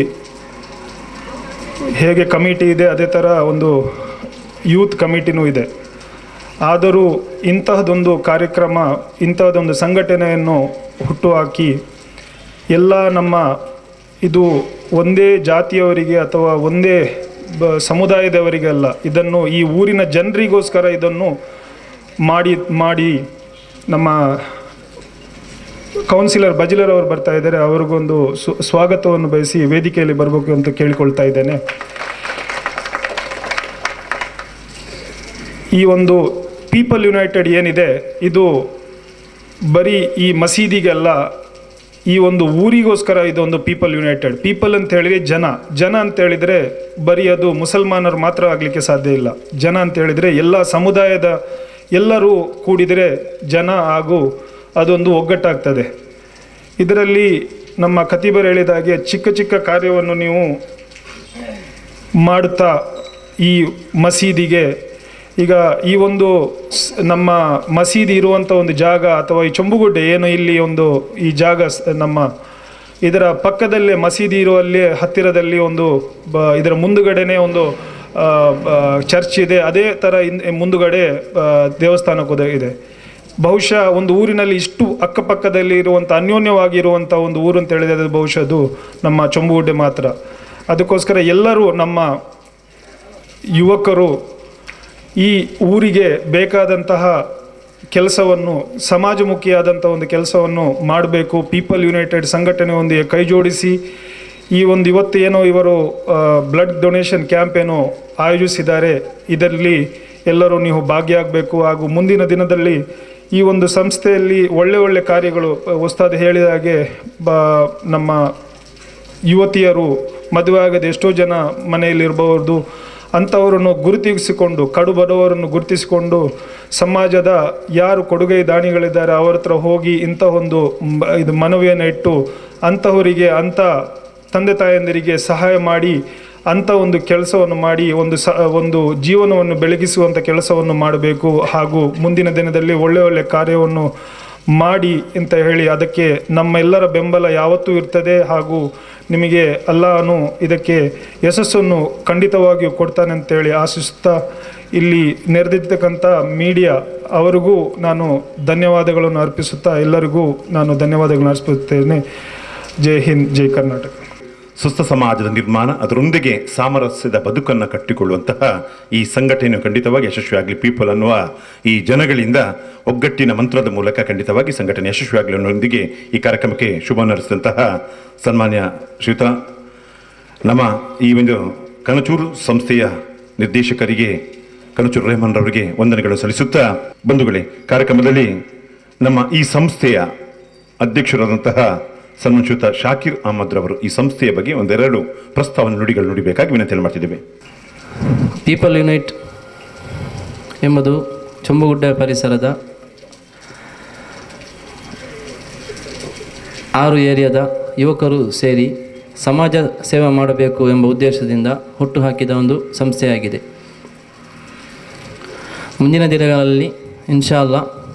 ಹೇಗೆ ಕಮಿಟಿ ಇದೆ ಅದೇ ಥರ ಒಂದು ಯೂತ್ ಕಮಿಟಿನೂ ಇದೆ ಆದರೂ ಇಂತಹದೊಂದು ಕಾರ್ಯಕ್ರಮ ಇಂತಹದೊಂದು ಸಂಘಟನೆಯನ್ನು ಹುಟ್ಟುಹಾಕಿ ಎಲ್ಲ ನಮ್ಮ ಇದು ಒಂದೇ ಜಾತಿಯವರಿಗೆ ಅಥವಾ ಒಂದೇ ಬ ಸಮುದಾಯದವರಿಗೆ ಅಲ್ಲ ಇದನ್ನು ಈ ಊರಿನ ಜನರಿಗೋಸ್ಕರ ಇದನ್ನು ಮಾಡಿ ಮಾಡಿ ನಮ್ಮ ಕೌನ್ಸಿಲರ್ ಬಜಿಲರ್ ಅವರು ಬರ್ತಾ ಇದ್ದಾರೆ ಅವ್ರಿಗೊಂದು ಸು ಸ್ವಾಗತವನ್ನು ಬಯಸಿ ವೇದಿಕೆಯಲ್ಲಿ ಬರಬೇಕು ಅಂತ ಕೇಳಿಕೊಳ್ತಾ ಇದ್ದೇನೆ ಈ ಒಂದು ಪೀಪಲ್ ಯುನೈಟೆಡ್ ಏನಿದೆ ಇದು ಬರೀ ಈ ಮಸೀದಿಗೆಲ್ಲ ಈ ಒಂದು ಊರಿಗೋಸ್ಕರ ಇದೊಂದು ಪೀಪಲ್ ಯುನೈಟೆಡ್ ಪೀಪಲ್ ಅಂತ ಹೇಳಿದ್ರೆ ಜನ ಜನ ಅಂತ ಹೇಳಿದರೆ ಬರೀ ಅದು ಮುಸಲ್ಮಾನರು ಮಾತ್ರ ಆಗಲಿಕ್ಕೆ ಸಾಧ್ಯ ಇಲ್ಲ ಜನ ಅಂತ ಹೇಳಿದರೆ ಎಲ್ಲ ಸಮುದಾಯದ ಎಲ್ಲರೂ ಕೂಡಿದರೆ ಜನ ಹಾಗೂ ಅದೊಂದು ಒಗ್ಗಟ್ಟಾಗ್ತದೆ ಇದರಲ್ಲಿ ನಮ್ಮ ಖತೀಬರ್ ಹೇಳಿದ ಹಾಗೆ ಚಿಕ್ಕ ಚಿಕ್ಕ ಕಾರ್ಯವನ್ನು ನೀವು ಮಾಡುತ್ತಾ ಈ ಮಸೀದಿಗೆ ಈಗ ಈ ಒಂದು ಸ್- ನಮ್ಮ ಮಸೀದಿ ಇರುವಂಥ ಒಂದು ಜಾಗ ಅಥವಾ ಈ ಚೊಂಬುಗುಡ್ಡೆ ಏನು ಇಲ್ಲಿ ಒಂದು ಈ ಜಾಗ ಸ್- ನಮ್ಮ ಇದರ ಪಕ್ಕದಲ್ಲೇ ಮಸೀದಿ ಇರುವಲ್ಲಿ ಹತ್ತಿರದಲ್ಲಿ ಒಂದು ಬ ಇದರ ಮುಂದುಗಡೆನೇ ಒಂದು ಆ, ಬ- ಚರ್ಚ್ ಇದೆ ಅದೇ ಥರ ಇನ್ ಮುಂದುಗಡೆ ಆ, ದೇವಸ್ಥಾನ ಕೂಡ ಇದೆ ಬಹುಶಃ ಒಂದು ಊರಿನಲ್ಲಿ ಇಷ್ಟು ಅಕ್ಕಪಕ್ಕದಲ್ಲಿ ಇರುವಂಥ ಅನ್ಯೋನ್ಯವಾಗಿರುವಂಥ ಒಂದು ಊರು ಅಂತ ಹೇಳಿದ್ರೆ ಅದು ಬಹುಶಃ ಅದು ನಮ್ಮ ಚೊಂಬುಗುಡ್ಡೆ ಮಾತ್ರ ಅದಕ್ಕೋಸ್ಕರ ಎಲ್ಲರೂ ನಮ್ಮ ಯುವಕರು ಈ ಊರಿಗೆ ಬೇಕಾದಂತಹ ಕೆಲಸವನ್ನು ಸಮಾಜಮುಖಿಯಾದಂಥ ಒಂದು ಕೆಲಸವನ್ನು ಮಾಡಬೇಕು ಪೀಪಲ್ ಯುನೈಟೆಡ್ ಸಂಘಟನೆಯೊಂದಿಗೆ ಕೈ ಜೋಡಿಸಿ ಈ ಒಂದು ಇವತ್ತು ಏನೋ ಇವರು ಬ್ಲಡ್ ಡೊನೇಷನ್ ಕ್ಯಾಂಪ್ ಏನೋ ಆಯೋಜಿಸಿದ್ದಾರೆ ಇದರಲ್ಲಿ ಎಲ್ಲರೂ ನೀವು ಭಾಗಿಯಾಗಬೇಕು ಹಾಗೂ ಮುಂದಿನ ದಿನದಲ್ಲಿ ಈ ಒಂದು ಸಂಸ್ಥೆಯಲ್ಲಿ ಒಳ್ಳೆ ಒಳ್ಳೆ ಕಾರ್ಯಗಳು ಉಸ್ತಾದ್ ಹೇಳಿದ ಹಾಗೆ ಬ ನಮ್ಮ ಯುವತಿಯರು ಮದುವೆ ಆಗದೆ ಎಷ್ಟೋ ಜನ ಮನೆಯಲ್ಲಿರಬಹುದು ಅಂಥವರನ್ನು ಗುರುತಿಸಿಕೊಂಡು ಕಡು ಬಡವರನ್ನು ಗುರುತಿಸಿಕೊಂಡು ಸಮಾಜದ ಯಾರು ಕೊಡುಗೈ ದಾನಿಗಳಿದ್ದಾರೆ ಅವರ ಹತ್ರ ಹೋಗಿ ಇಂಥ ಒಂದು ಮ್, ಇದು ಮನವಿಯನ್ನು ಇಟ್ಟು ಅಂಥವರಿಗೆ ಅಂಥ ತಂದೆ ತಾಯಂದಿರಿಗೆ ಸಹಾಯ ಮಾಡಿ ಅಂಥ ಒಂದು ಕೆಲಸವನ್ನು ಮಾಡಿ ಒಂದು ಸ ಒಂದು ಜೀವನವನ್ನು ಬೆಳಗಿಸುವಂಥ ಕೆಲಸವನ್ನು ಮಾಡಬೇಕು ಹಾಗೂ ಮುಂದಿನ ದಿನದಲ್ಲಿ ಒಳ್ಳೆ ಒಳ್ಳೆ ಕಾರ್ಯವನ್ನು ಮಾಡಿ ಅಂತ ಹೇಳಿ ಅದಕ್ಕೆ ನಮ್ಮೆಲ್ಲರ ಬೆಂಬಲ ಯಾವತ್ತೂ ಇರ್ತದೆ ಹಾಗೂ ನಿಮಗೆ ಅಲ್ಲಾನು ಇದಕ್ಕೆ ಯಶಸ್ಸನ್ನು ಖಂಡಿತವಾಗಿಯೂ ಕೊಡ್ತಾನೆ ಅಂತೇಳಿ ಆಶಿಸ್ತಾ ಇಲ್ಲಿ ನೆರೆದಿರ್ತಕ್ಕಂಥ ಮೀಡಿಯಾ ಅವರಿಗೂ ನಾನು ಧನ್ಯವಾದಗಳನ್ನು ಅರ್ಪಿಸುತ್ತಾ ಎಲ್ಲರಿಗೂ ನಾನು ಧನ್ಯವಾದಗಳನ್ನು ಅರ್ಪಿಸುತ್ತೇನೆ ಜೈ ಹಿಂದ್ ಜೈ ಕರ್ನಾಟಕ ಸುಸ್ಥ ಸಮಾಜದ ನಿರ್ಮಾಣ ಅದರೊಂದಿಗೆ ಸಾಮರಸ್ಯದ ಬದುಕನ್ನು ಕಟ್ಟಿಕೊಳ್ಳುವಂತಹ ಈ ಸಂಘಟನೆಯು ಖಂಡಿತವಾಗಿ ಯಶಸ್ವಿಯಾಗಲಿ ಪೀಪಲ್ ಅನ್ನುವ ಈ ಜನಗಳಿಂದ ಒಗ್ಗಟ್ಟಿನ ಮಂತ್ರದ ಮೂಲಕ ಖಂಡಿತವಾಗಿ ಸಂಘಟನೆ ಯಶಸ್ವಿಯಾಗಲಿ ಅನ್ನೋದೊಂದಿಗೆ ಈ ಕಾರ್ಯಕ್ರಮಕ್ಕೆ ಶುಭ ನಡೆಸಿದಂತಹ ಸನ್ಮಾನ್ಯ ಶ್ರೀಯುತ ನಮ್ಮ ಈ ಒಂದು ಕನಚೂರು ಸಂಸ್ಥೆಯ ನಿರ್ದೇಶಕರಿಗೆ ಕನಚೂರು ರೆಹಮಾನ್ ರವರಿಗೆ ವಂದನೆಗಳು ಸಲ್ಲಿಸುತ್ತಾ ಬಂಧುಗಳೇ ಕಾರ್ಯಕ್ರಮದಲ್ಲಿ ನಮ್ಮ ಈ ಸಂಸ್ಥೆಯ ಅಧ್ಯಕ್ಷರಾದಂತಹ ಸನ್ಮಾನ್ಯುತ ಶಾಕಿರ್ ಅಹಮದ್ ರವರು ಈ ಸಂಸ್ಥೆಯ ಬಗ್ಗೆ ಒಂದೆರಡು ಪ್ರಸ್ತಾವನೆ ನುಡಿಗಳು ನುಡಿಬೇಕಾಗಿ ವಿನಂತಿಯನ್ನು ಮಾಡ್ತಿದ್ದೇವೆ ಪೀಪಲ್ ಯುನೈಟ್ ಎಂಬುದು ಚೊಂಬುಗುಡ್ಡ ಪರಿಸರದ ಆರು ಏರಿಯಾದ ಯುವಕರು ಸೇರಿ ಸಮಾಜ ಸೇವೆ ಮಾಡಬೇಕು ಎಂಬ ಉದ್ದೇಶದಿಂದ ಹುಟ್ಟುಹಾಕಿದ ಒಂದು ಸಂಸ್ಥೆಯಾಗಿದೆ ಮುಂದಿನ ದಿನಗಳಲ್ಲಿ ಇನ್ಶಾಲ್ಲ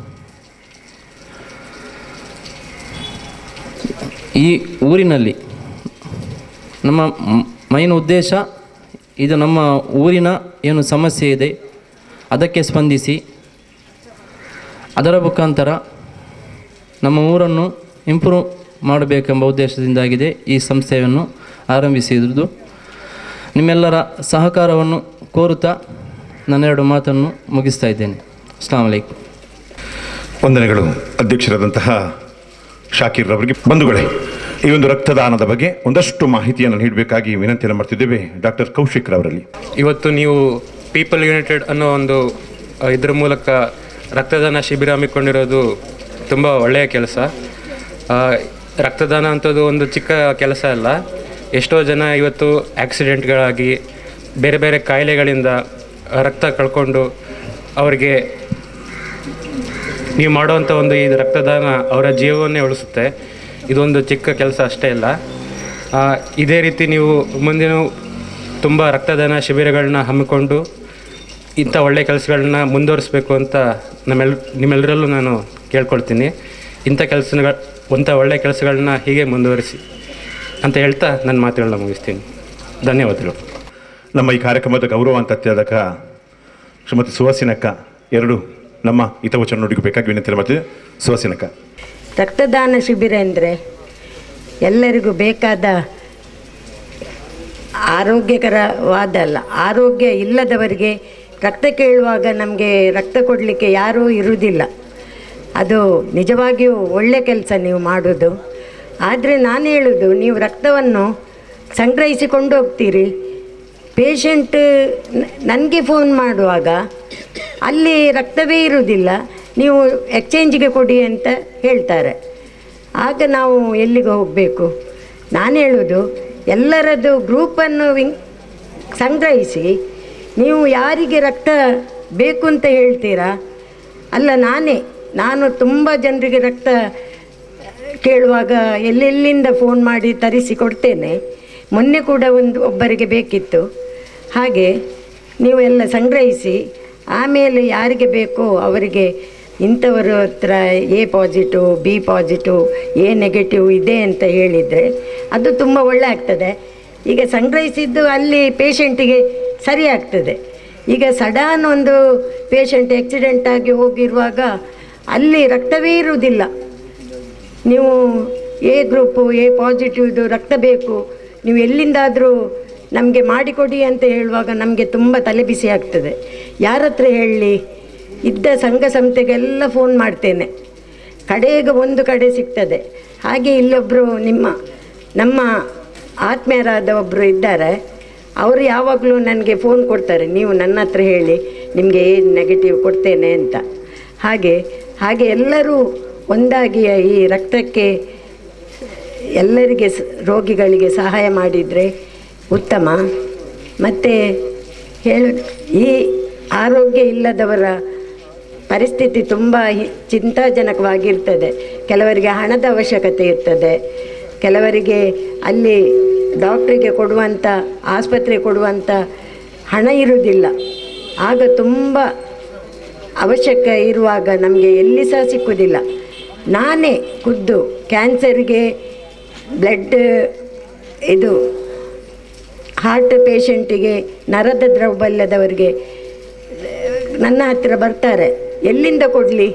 ಈ ಊರಿನಲ್ಲಿ ನಮ್ಮ ಮೈನ್ ಉದ್ದೇಶ ಇದು ನಮ್ಮ ಊರಿನ ಏನು ಸಮಸ್ಯೆ ಇದೆ ಅದಕ್ಕೆ ಸ್ಪಂದಿಸಿ ಅದರ ಮುಖಾಂತರ ನಮ್ಮ ಊರನ್ನು ಇಂಪ್ರೂವ್ ಮಾಡಬೇಕೆಂಬ ಉದ್ದೇಶದಿಂದಾಗಿದೆ ಈ ಸಂಸ್ಥೆಯನ್ನು ಆರಂಭಿಸಿರುವುದು ನಿಮ್ಮೆಲ್ಲರ ಸಹಕಾರವನ್ನು ಕೋರುತ್ತಾ ನನ್ನೆರಡು ಮಾತನ್ನು ಮುಗಿಸ್ತಾ ಇದ್ದೇನೆ ಅಸ್ಲಾಂ ವಲೈಕುಮ್ ವಂದನೆಗಳು ಅಧ್ಯಕ್ಷರಾದಂತಹ ಶಾಕಿರ್ ರವರಿಗೆ ಬಂಧುಗಳೇ ಈ ಒಂದು ರಕ್ತದಾನದ ಬಗ್ಗೆ ಒಂದಷ್ಟು ಮಾಹಿತಿಯನ್ನು ನೀಡಬೇಕಾಗಿ ವಿನಂತಿಯನ್ನು ಮಾಡ್ತಿದ್ದೇವೆ ಡಾಕ್ಟರ್ ಕೌಶಿಕ್ ರವರಲ್ಲಿ ಇವತ್ತು ನೀವು ಪೀಪಲ್ ಯುನೈಟೆಡ್ ಅನ್ನೋ ಒಂದು ಅ, ಇದ್ರ ಮೂಲಕ ರಕ್ತದಾನ ಶಿಬಿರ ಹಮ್ಮಿಕೊಂಡಿರೋದು ತುಂಬ ಒಳ್ಳೆಯ ಕೆಲಸ ಆ, ರಕ್ತದಾನ ಅಂಥದ್ದು ಒಂದು ಚಿಕ್ಕ ಕೆಲಸ ಅಲ್ಲ ಎಷ್ಟೋ ಜನ ಇವತ್ತು ಆಕ್ಸಿಡೆಂಟ್ಗಳಾಗಿ ಬೇರೆ ಬೇರೆ ಕಾಯಿಲೆಗಳಿಂದ ಆ, ರಕ್ತ ಕಳ್ಕೊಂಡು ಅವರಿಗೆ ನೀವು ಮಾಡುವಂಥ ಒಂದು ಈ ರಕ್ತದಾನ ಅವರ ಜೀವವನ್ನೇ ಉಳಿಸುತ್ತೆ ಇದೊಂದು ಚಿಕ್ಕ ಕೆಲಸ ಅಷ್ಟೇ ಅಲ್ಲ ಆ, ಇದೇ ರೀತಿ ನೀವು ಮುಂದಿನ ತುಂಬ ರಕ್ತದಾನ ಶಿಬಿರಗಳನ್ನ ಹಮ್ಮಿಕೊಂಡು ಇಂಥ ಒಳ್ಳೆಯ ಕೆಲಸಗಳನ್ನ ಮುಂದುವರಿಸಬೇಕು ಅಂತ ನಮ್ಮೆಲ್ ನಿಮ್ಮೆಲ್ಲರಲ್ಲೂ ನಾನು ಕೇಳ್ಕೊಳ್ತೀನಿ ಇಂಥ ಕೆಲಸಗಳ ಇಂಥ ಒಳ್ಳೆಯ ಕೆಲಸಗಳನ್ನ ಹೀಗೆ ಮುಂದುವರಿಸಿ ಅಂತ ಹೇಳ್ತಾ ನನ್ನ ಮಾತುಗಳನ್ನ ಮುಗಿಸ್ತೀನಿ ಧನ್ಯವಾದಗಳು ನಮ್ಮ ಈ ಕಾರ್ಯಕ್ರಮದ ಗೌರವ ಅಂತ ಅತ್ಯಾದಕ ಶ್ರೀಮತಿ ಸುಹಾಸಿನಕ್ಕ ಎರಡು ನಮ್ಮ ಹಿತವಚನ ನುಡಿಗಬೇಕಾಗಿ ವಿನಂತಿ ಮಾಡ್ತಿದ್ದೆ ಸುಹಾಸಿನಕ್ಕ ರಕ್ತದಾನ ಶಿಬಿರ ಅಂದರೆ ಎಲ್ಲರಿಗೂ ಬೇಕಾದ ಆರೋಗ್ಯಕರವಾದ ಅಲ್ಲ ಆರೋಗ್ಯ ಇಲ್ಲದವರಿಗೆ ರಕ್ತ ಕೇಳುವಾಗ ನಮಗೆ ರಕ್ತ ಕೊಡಲಿಕ್ಕೆ ಯಾರೂ ಇರುವುದಿಲ್ಲ ಅದು ನಿಜವಾಗಿಯೂ ಒಳ್ಳೆ ಕೆಲಸ ನೀವು ಮಾಡೋದು ಆದರೆ ನಾನು ಹೇಳೋದು ನೀವು ರಕ್ತವನ್ನು ಸಂಗ್ರಹಿಸಿಕೊಂಡು ಹೋಗ್ತೀರಿ ಪೇಷಂಟ್ ನನಗೆ ಫೋನ್ ಮಾಡುವಾಗ ಅಲ್ಲಿ ರಕ್ತವೇ ಇರುವುದಿಲ್ಲ ನೀವು ಎಕ್ಸ್ಚೇಂಜಿಗೆ ಕೊಡಿ ಅಂತ ಹೇಳ್ತಾರೆ ಆಗ ನಾವು ಎಲ್ಲಿಗೆ ಹೋಗಬೇಕು ನಾನು ಹೇಳೋದು ಎಲ್ಲರದ್ದು ಗ್ರೂಪನ್ನು ವಿಂಗ್ ಸಂಗ್ರಹಿಸಿ ನೀವು ಯಾರಿಗೆ ರಕ್ತ ಬೇಕು ಅಂತ ಹೇಳ್ತೀರಾ ಅಲ್ಲ ನಾನೇ ನಾನು ತುಂಬ ಜನರಿಗೆ ರಕ್ತ ಕೇಳುವಾಗ ಎಲ್ಲೆಲ್ಲಿಂದ ಫೋನ್ ಮಾಡಿ ತರಿಸಿ ಕೊಡ್ತೇನೆ ಮೊನ್ನೆ ಕೂಡ ಒಂದು ಒಬ್ಬರಿಗೆ ಬೇಕಿತ್ತು ಹಾಗೆ ನೀವು ಎಲ್ಲ ಸಂಗ್ರಹಿಸಿ ಆಮೇಲೆ ಯಾರಿಗೆ ಬೇಕೋ ಅವರಿಗೆ ಇಂಥವರ ಹತ್ರ A positive B positive A negative ಇದೆ ಅಂತ ಹೇಳಿದರೆ ಅದು ತುಂಬ ಒಳ್ಳೆ ಆಗ್ತದೆ ಈಗ ಸಂಗ್ರಹಿಸಿದ್ದು ಅಲ್ಲಿ ಪೇಷಂಟಿಗೆ ಸರಿ ಆಗ್ತದೆ ಈಗ ಸಡನ್ ಒಂದು ಪೇಷಂಟ್ ಆಕ್ಸಿಡೆಂಟ್ ಆಗಿ ಹೋಗಿರುವಾಗ ಅಲ್ಲಿ ರಕ್ತವೇ ಇರುವುದಿಲ್ಲ ನೀವು ಎ ಗ್ರೂಪು ಎ ಪಾಸಿಟಿವ್ದು ರಕ್ತ ಬೇಕು ನೀವು ಎಲ್ಲಿಂದಾದರೂ ನಮಗೆ ಮಾಡಿಕೊಡಿ ಅಂತ ಹೇಳುವಾಗ ನಮಗೆ ತುಂಬ ತಲೆ ಬಿಸಿ ಆಗ್ತದೆ ಯಾರ ಹತ್ರ ಹೇಳಲಿ ಇದ್ದ ಸಂಘ ಸಂಸ್ಥೆಗೆಲ್ಲ ಫೋನ್ ಮಾಡ್ತೇನೆ ಕಡೆಗೆ ಒಂದು ಕಡೆ ಸಿಗ್ತದೆ ಹಾಗೆ ಇಲ್ಲೊಬ್ಬರು ನಿಮ್ಮ ನಮ್ಮ ಆತ್ಮೀಯರಾದ ಒಬ್ಬರು ಇದ್ದಾರೆ ಅವರು ಯಾವಾಗಲೂ ನನಗೆ ಫೋನ್ ಕೊಡ್ತಾರೆ ನೀವು ನನ್ನ ಹತ್ರ ಹೇಳಿ ನಿಮಗೆ ಏನು ನೆಗೆಟಿವ್ ಕೊಡ್ತೇನೆ ಅಂತ ಹಾಗೆ ಹಾಗೆ ಎಲ್ಲರೂ ಒಂದಾಗಿ ಈ ರಕ್ತಕ್ಕೆ ಎಲ್ಲರಿಗೆ ಸ- ರೋಗಿಗಳಿಗೆ ಸಹಾಯ ಮಾಡಿದರೆ ಉತ್ತಮ ಮತ್ತು ಹೇಳು ಈ ಆರೋಗ್ಯ ಇಲ್ಲದವರ ಪರಿಸ್ಥಿತಿ ತುಂಬ ಹಿ- ಚಿಂತಾಜನಕವಾಗಿರ್ತದೆ ಕೆಲವರಿಗೆ ಹಣದ ಅವಶ್ಯಕತೆ ಇರ್ತದೆ ಕೆಲವರಿಗೆ ಅಲ್ಲಿ ಡಾಕ್ಟ್ರಿಗೆ ಕೊಡುವಂಥ ಆಸ್ಪತ್ರೆಗೆ ಕೊಡುವಂಥ ಹಣ ಇರುವುದಿಲ್ಲ ಆಗ ತುಂಬ ಅವಶ್ಯಕ ಇರುವಾಗ ನಮಗೆ ಎಲ್ಲಿ ಸಹ ಸಿಕ್ಕುವುದಿಲ್ಲ ನಾನೇ ಖುದ್ದು ಕ್ಯಾನ್ಸರ್ಗೆ ಬ್ಲಡ್ ಇದು ಹಾರ್ಟ್ ಪೇಷಂಟಿಗೆ ನರದ ದೌರ್ಬಲ್ಯದವರಿಗೆ ನನ್ನ ಹತ್ತಿರ ಬರ್ತಾರೆ ಎಲ್ಲಿಂದ ಕೊಡಲಿ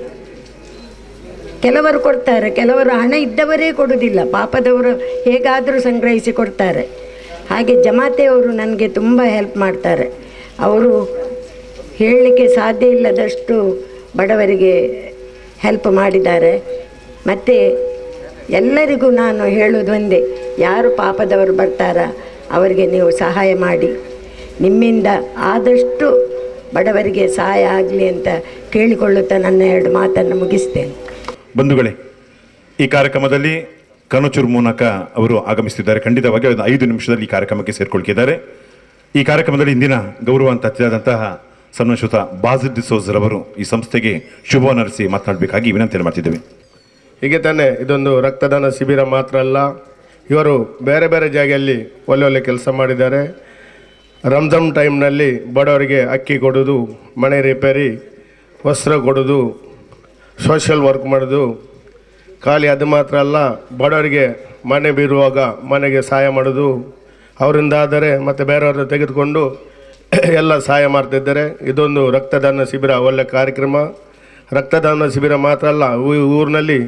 ಕೆಲವರು ಕೊಡ್ತಾರೆ ಕೆಲವರು ಹಣ ಇದ್ದವರೇ ಕೊಡುವುದಿಲ್ಲ ಪಾಪದವರು ಹೇಗಾದರೂ ಸಂಗ್ರಹಿಸಿ ಕೊಡ್ತಾರೆ ಹಾಗೆ ಜಮಾತೆಯವರು ನನಗೆ ತುಂಬ ಹೆಲ್ಪ್ ಮಾಡ್ತಾರೆ ಅವರು ಹೇಳಲಿಕ್ಕೆ ಸಾಧ್ಯ ಇಲ್ಲದಷ್ಟು ಬಡವರಿಗೆ ಹೆಲ್ಪ್ ಮಾಡಿದ್ದಾರೆ ಮತ್ತು ಎಲ್ಲರಿಗೂ ನಾನು ಹೇಳೋದು ಒಂದೇ ಯಾರು ಪಾಪದವರು ಬರ್ತಾರ ಅವರಿಗೆ ನೀವು ಸಹಾಯ ಮಾಡಿ ನಿಮ್ಮಿಂದ ಆದಷ್ಟು ಬಡವರಿಗೆ ಸಹಾಯ ಆಗಲಿ ಅಂತ ಕೇಳಿಕೊಳ್ಳುತ್ತಾ ನನ್ನ ಎರಡು ಮಾತನ್ನು ಮುಗಿಸ್ತೇನೆ ಬಂಧುಗಳೇ ಈ ಕಾರ್ಯಕ್ರಮದಲ್ಲಿ ಕನಚೂರು ಮೂಲಕ ಅವರು ಆಗಮಿಸುತ್ತಿದ್ದಾರೆ ಖಂಡಿತವಾಗಿ ಒಂದು ಐದು ನಿಮಿಷದಲ್ಲಿ ಈ ಕಾರ್ಯಕ್ರಮಕ್ಕೆ ಸೇರ್ಕೊಳ್ತಿದ್ದಾರೆ ಈ ಕಾರ್ಯಕ್ರಮದಲ್ಲಿ ಇಂದಿನ ಗೌರವಾಂತ ಅತಿಥಿಯಾದಂತಹ ಸನ್ಮಾನಿಸುತ್ತ ಬಾಜಿದ್ ಡಿಸೋಜ್ರವರು ಈ ಸಂಸ್ಥೆಗೆ ಶುಭವನ್ನು ಅರಸಿ ಮಾತನಾಡಬೇಕಾಗಿ ವಿನಂತಿಯನ್ನು ಮಾಡ್ತಿದ್ದೇವೆ ಹೀಗೆ ತಾನೇ ಇದೊಂದು ರಕ್ತದಾನ ಶಿಬಿರ ಮಾತ್ರ ಅಲ್ಲ ಇವರು ಬೇರೆ ಬೇರೆ ಜಾಗೆಯಲ್ಲಿ ಒಳ್ಳೆ ಒಳ್ಳೆ ಕೆಲಸ ಮಾಡಿದ್ದಾರೆ ರಂಜಾನ್ ಟೈಮ್ನಲ್ಲಿ ಬಡವರಿಗೆ ಅಕ್ಕಿ ಕೊಡೋದು ಮನೆ ರಿಪೇರಿ ವಸ್ತ್ರ ಕೊಡೋದು ಸೋಷಿಯಲ್ ವರ್ಕ್ ಮಾಡೋದು ಖಾಲಿ ಅದು ಮಾತ್ರ ಅಲ್ಲ ಬಡವರಿಗೆ ಮನೆ ಬೀರುವಾಗ ಮನೆಗೆ ಸಹಾಯ ಮಾಡೋದು ಅವರಿಂದ ಆದರೆ ಮತ್ತು ಬೇರೆಯವ್ರನ್ನ ತೆಗೆದುಕೊಂಡು ಎಲ್ಲ ಸಹಾಯ ಮಾಡ್ತಿದ್ದಾರೆ ಇದೊಂದು ರಕ್ತದಾನ ಶಿಬಿರ ಒಳ್ಳೆ ಕಾರ್ಯಕ್ರಮ ರಕ್ತದಾನ ಶಿಬಿರ ಮಾತ್ರ ಅಲ್ಲ ಊ- ಊರಿನಲ್ಲಿ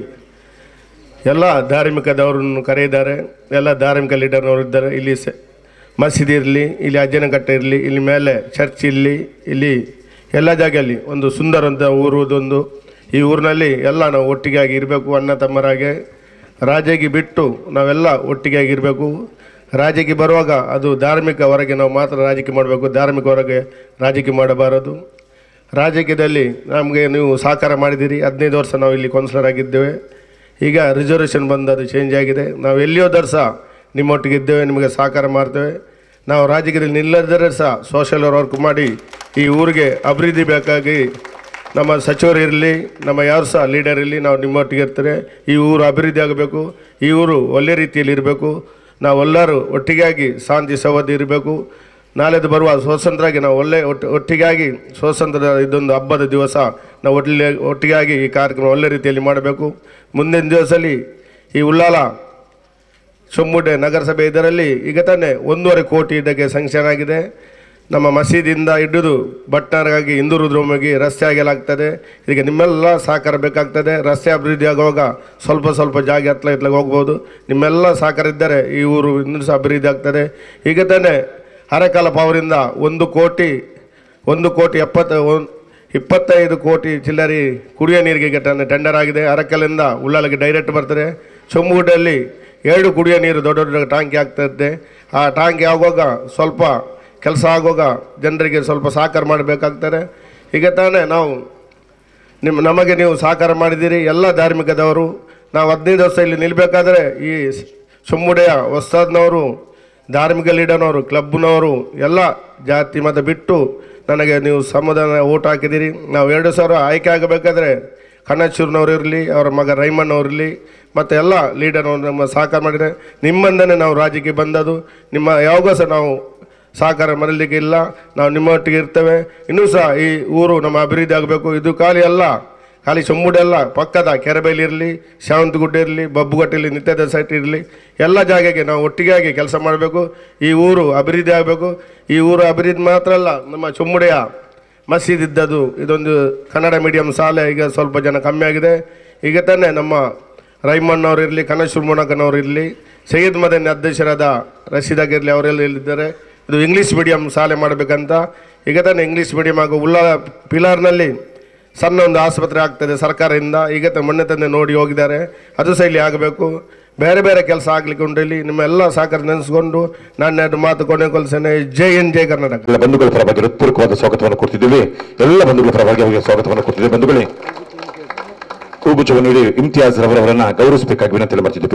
ಎಲ್ಲ ಧಾರ್ಮಿಕದವರನ್ನು ಕರೆಯಿದ್ದಾರೆ ಎಲ್ಲ ಧಾರ್ಮಿಕ ಲೀಡರ್ನವರು ಇದ್ದಾರೆ ಇಲ್ಲಿ ಸ ಮಸೀದಿ ಇರಲಿ ಇಲ್ಲಿ ಅಜ್ಜನಕಟ್ಟೆ ಇರಲಿ ಇಲ್ಲಿ ಮೇಲೆ ಚರ್ಚ್ ಇರಲಿ ಇಲ್ಲಿ ಎಲ್ಲ ಜಾಗದಲ್ಲಿ ಒಂದು ಸುಂದರ ಅಂತ ಊರು ಇದೊಂದು ಈ ಊರಿನಲ್ಲಿ ಎಲ್ಲ ನಾವು ಒಟ್ಟಿಗೆಯಾಗಿ ಇರಬೇಕು ಅಣ್ಣ ತಮ್ಮರಾಗೆ ರಾಜಕೀಯ ಬಿಟ್ಟು ನಾವೆಲ್ಲ ಒಟ್ಟಿಗೆಯಾಗಿ ಇರಬೇಕು ರಾಜಕೀಯ ಬರುವಾಗ ಅದು ಧಾರ್ಮಿಕ ಹೊರಗೆ ನಾವು ಮಾತ್ರ ರಾಜಕೀಯ ಮಾಡಬೇಕು ಧಾರ್ಮಿಕ ಹೊರಗೆ ರಾಜಕೀಯ ಮಾಡಬಾರದು ರಾಜಕೀಯದಲ್ಲಿ ನಮಗೆ ನೀವು ಸಹಕಾರ ಮಾಡಿದ್ದೀರಿ ಹದಿನೈದು ವರ್ಷ ನಾವು ಇಲ್ಲಿ ಕೌನ್ಸಿಲರ್ ಆಗಿದ್ದೇವೆ ಈಗ ರಿಸರ್ವೇಷನ್ ಬಂದು ಅದು ಚೇಂಜ್ ಆಗಿದೆ ನಾವು ಎಲ್ಲಿಯೋದರೂ ಸಹ ನಿಮ್ಮೊಟ್ಟಿಗೆ ಇದ್ದೇವೆ ನಿಮಗೆ ಸಹಕಾರ ಮಾಡ್ತೇವೆ ನಾವು ರಾಜಕೀಯದಲ್ಲಿ ನಿಲ್ಲದರೆ ಸಹ ಸೋಷಿಯಲ್ ವರ್ಕ್ ಮಾಡಿ ಈ ಊರಿಗೆ ಅಭಿವೃದ್ಧಿ ಬೇಕಾಗಿ ನಮ್ಮ ಸಚಿವರು ಇರಲಿ ನಮ್ಮ ಯಾರು ಸಹ ಲೀಡರ್ ಇರಲಿ ನಾವು ನಿಮ್ಮೊಟ್ಟಿಗೆ ಇರ್ತಾರೆ ಈ ಊರು ಅಭಿವೃದ್ಧಿ ಆಗಬೇಕು ಈ ಊರು ಒಳ್ಳೆ ರೀತಿಯಲ್ಲಿ ಇರಬೇಕು ನಾವೆಲ್ಲರೂ ಒಟ್ಟಿಗಾಗಿ ಶಾಂತಿ ಸೌಹಾರ್ದ ಇರಬೇಕು ನಾಳೆದು ಬರುವ ಸ್ವಾತಂತ್ರ್ಯಗೆ ನಾವು ಒಳ್ಳೆ ಒಟ್ಟು ಒಟ್ಟಿಗಾಗಿ ಸ್ವಾತಂತ್ರ್ಯದ ಇದೊಂದು ಹಬ್ಬದ ದಿವಸ ನಾವು ಒಟ್ಟಿಗೆ ಒಟ್ಟಿಗಾಗಿ ಈ ಕಾರ್ಯಕ್ರಮ ಒಳ್ಳೆ ರೀತಿಯಲ್ಲಿ ಮಾಡಬೇಕು ಮುಂದಿನ ದಿವಸದಲ್ಲಿ ಈ ಉಳ್ಳಾಲ ಸೊಮ್ಮುಡೆ ನಗರಸಭೆ ಇದರಲ್ಲಿ ಈಗ ತಾನೇ ಒಂದೂವರೆ ಕೋಟಿ ಇದಕ್ಕೆ ಸ್ಯಾಂಕ್ಷನ್ ಆಗಿದೆ ನಮ್ಮ ಮಸೀದಿಯಿಂದ ಹಿಡಿದು ಭಟ್ನರ್ಗಾಗಿ ಹಿಂದೂ ರುದ್ರಮಿಗೆ ರಸ್ತೆ ಆಗಲಾಗ್ತದೆ ಇದಕ್ಕೆ ನಿಮ್ಮೆಲ್ಲ ಸಹಕಾರ ಬೇಕಾಗ್ತದೆ ರಸ್ತೆ ಅಭಿವೃದ್ಧಿ ಆಗುವಾಗ ಸ್ವಲ್ಪ ಸ್ವಲ್ಪ ಜಾಗ ಹತ್ಲ ಇತ್ಲಾಗ ಹೋಗ್ಬೋದು ನಿಮ್ಮೆಲ್ಲ ಸಹಕಾರ ಇದ್ದರೆ ಈ ಊರು ಇನ್ನೂ ಸಹ ಅಭಿವೃದ್ಧಿ ಆಗ್ತದೆ ಈಗ ತಾನೇ ಅರೆಕಾಲ ಪವರಿಂದ ಒಂದು ಕೋಟಿ ಒಂದು ಕೋಟಿ ಎಪ್ಪತ್ತು ಒನ್ ಇಪ್ಪತ್ತೈದು ಕೋಟಿ ಚಿಲ್ಲರಿ ಕುಡಿಯೋ ನೀರಿಗೆ ಈಗ ಟನ್- ಟೆಂಡರ್ ಆಗಿದೆ ಅರಕಲಿಂದ ಉಳ್ಳಾಲಕ್ಕೆ ಡೈರೆಕ್ಟ್ ಬರ್ತದೆ ಚೊಂಬುಗುಡ್ಡಲ್ಲಿ ಎರಡು ಕುಡಿಯೋ ನೀರು ದೊಡ್ಡ ದೊಡ್ಡ ಟಾಂಕಿ ಆಗ್ತದೆ ಆ ಟಾಂಕಿ ಆಗುವಾಗ ಸ್ವಲ್ಪ ಕೆಲಸ ಆಗುವಾಗ ಜನರಿಗೆ ಸ್ವಲ್ಪ ಸಹಕಾರ ಮಾಡಬೇಕಾಗ್ತದೆ ಈಗ ತಾನೇ ನಾವು ನಿಮ್ಮ ನಮಗೆ ನೀವು ಸಹಕಾರ ಮಾಡಿದ್ದೀರಿ ಎಲ್ಲ ಧಾರ್ಮಿಕದವರು ನಾವು ಹದಿನೈದು ವರ್ಷ ಇಲ್ಲಿ ನಿಲ್ಲಬೇಕಾದ್ರೆ ಈ ಸೊಮ್ಮುಡೆಯ ಹೊಸ್ತಾದ್ನವರು ಧಾರ್ಮಿಕ ಲೀಡರ್ನವರು ಕ್ಲಬ್ನವರು ಎಲ್ಲ ಜಾತಿ ಮತ ಬಿಟ್ಟು ನನಗೆ ನೀವು ಸಮಾಧಾನ ಓಟ್ ಹಾಕಿದ್ದೀರಿ ನಾವು ಎರಡು ಸಾವಿರ ಆಯ್ಕೆ ಆಗಬೇಕಾದ್ರೆ ಕಣ್ಣಚೂರಿನವ್ರು ಇರಲಿ ಅವರ ಮಗ ರೈಮಣ್ಣವ್ರು ಇರಲಿ ಮತ್ತು ಎಲ್ಲ ಲೀಡರ್ನವರು ನಮ್ಮ ಸಹಕಾರ ಮಾಡಿದರೆ ನಿಮ್ಮಿಂದನೇ ನಾವು ರಾಜ್ಯಕ್ಕೆ ಬಂದದು ನಿಮ್ಮ ಯಾವಾಗ ಸಹ ನಾವು ಸಹಕಾರ ಮರಲಿಕ್ಕೆ ಇಲ್ಲ ನಾವು ನಿಮ್ಮೊಟ್ಟಿಗೆ ಇರ್ತೇವೆ ಇನ್ನೂ ಸಹ ಈ ಊರು ನಮ್ಮ ಅಭಿವೃದ್ಧಿ ಆಗಬೇಕು ಇದು ಖಾಲಿ ಅಲ್ಲ ಖಾಲಿ ಸೊಮ್ಮುಡೆ ಅಲ್ಲ ಪಕ್ಕದ ಕೆರೆಬೈಲಿ ಇರಲಿ ಶಾವಂತಗುಡ್ಡೆ ಇರಲಿ ಬಬ್ಬುಗಟ್ಟೆ ಇರಲಿ ನಿತ್ಯದ ಸೈಟ್ ಇರಲಿ ಎಲ್ಲ ಜಾಗಕ್ಕೆ ನಾವು ಒಟ್ಟಿಗೆಯಾಗಿ ಕೆಲಸ ಮಾಡಬೇಕು ಈ ಊರು ಅಭಿವೃದ್ಧಿ ಆಗಬೇಕು ಈ ಊರು ಅಭಿವೃದ್ಧಿ ಮಾತ್ರ ಅಲ್ಲ ನಮ್ಮ ಚೊಮ್ಮುಡೆಯ ಮಸೀದ್ ಇದ್ದದ್ದು ಇದೊಂದು ಕನ್ನಡ ಮೀಡಿಯಂ ಶಾಲೆ ಈಗ ಸ್ವಲ್ಪ ಜನ ಕಮ್ಮಿ ಆಗಿದೆ ಈಗ ತಾನೇ ನಮ್ಮ ರೈಮಣ್ಣವ್ರು ಇರಲಿ ಕನಶ್ವರ್ ಮೊಣಕನವ್ರು ಇರಲಿ ಸೈಯದ್ ಮದನ್ ಅಧ್ಯಕ್ಷರಾದ ರಶೀದ್ ಆಗಿರಲಿ ಅವರೆಲ್ಲ ಇಲ್ಲಿದ್ದಾರೆ ಇದು ಇಂಗ್ಲೀಷ್ ಮೀಡಿಯಂ ಶಾಲೆ ಮಾಡಬೇಕಂತ ಈಗ ತಾನೇ ಇಂಗ್ಲೀಷ್ ಮೀಡಿಯಂ ಹಾಗೂ ಉಲ್ಲ ಪಿಲಾರ್ನಲ್ಲಿ ಸಣ್ಣ ಒಂದು ಆಸ್ಪತ್ರೆ ಆಗ್ತದೆ ಸರ್ಕಾರದಿಂದ ಈಗ ತ- ಮೊನ್ನೆ ತಂದೆ ನೋಡಿ ಹೋಗಿದ್ದಾರೆ ಅದು ಸಹ ಇಲ್ಲಿ ಆಗಬೇಕು ಬೇರೆ ಬೇರೆ ಕೆಲಸ ಆಗ್ಲಿಕ್ಕೆ ಉಂಟು ಇಲ್ಲಿ ನಿಮ್ಮ ಎಲ್ಲ ಸಹಕಾರ ನೆನೆಸ್ಕೊಂಡು ನಾನು ಎರಡು ಮಾತು ಕೊನೆಗೊಳಿಸ್ತೇನೆ ಜೈ ಎನ್ ಜೈ ಕರ್ನಾಟಕ ಎಲ್ಲ ಬಂಧುಗಳ ಪರವಾಗಿ ಹೃತ್ಪೂರ್ವಕವಾದ ಸ್ವಾಗತವನ್ನು ಕೊಡ್ತಿದ್ದೇವೆ ಎಲ್ಲ ಬಂಧುಗಳ ಪರವಾಗಿ ಅವರಿಗೆ ಸ್ವಾಗತವನ್ನು ಕೊಡ್ತಿದ್ದೇವೆ ಬಂಧುಗಳೇ ಹೂಗುಚ್ಛವನ್ನು ನೀಡಿ ಇಮ್ತಿಯಾಜ್ ರವರವರನ್ನ ಗೌರವಿಸಬೇಕಾಗಿ ವಿನಂತಿ ಮಾಡ್ತಿದ್ದೇವೆ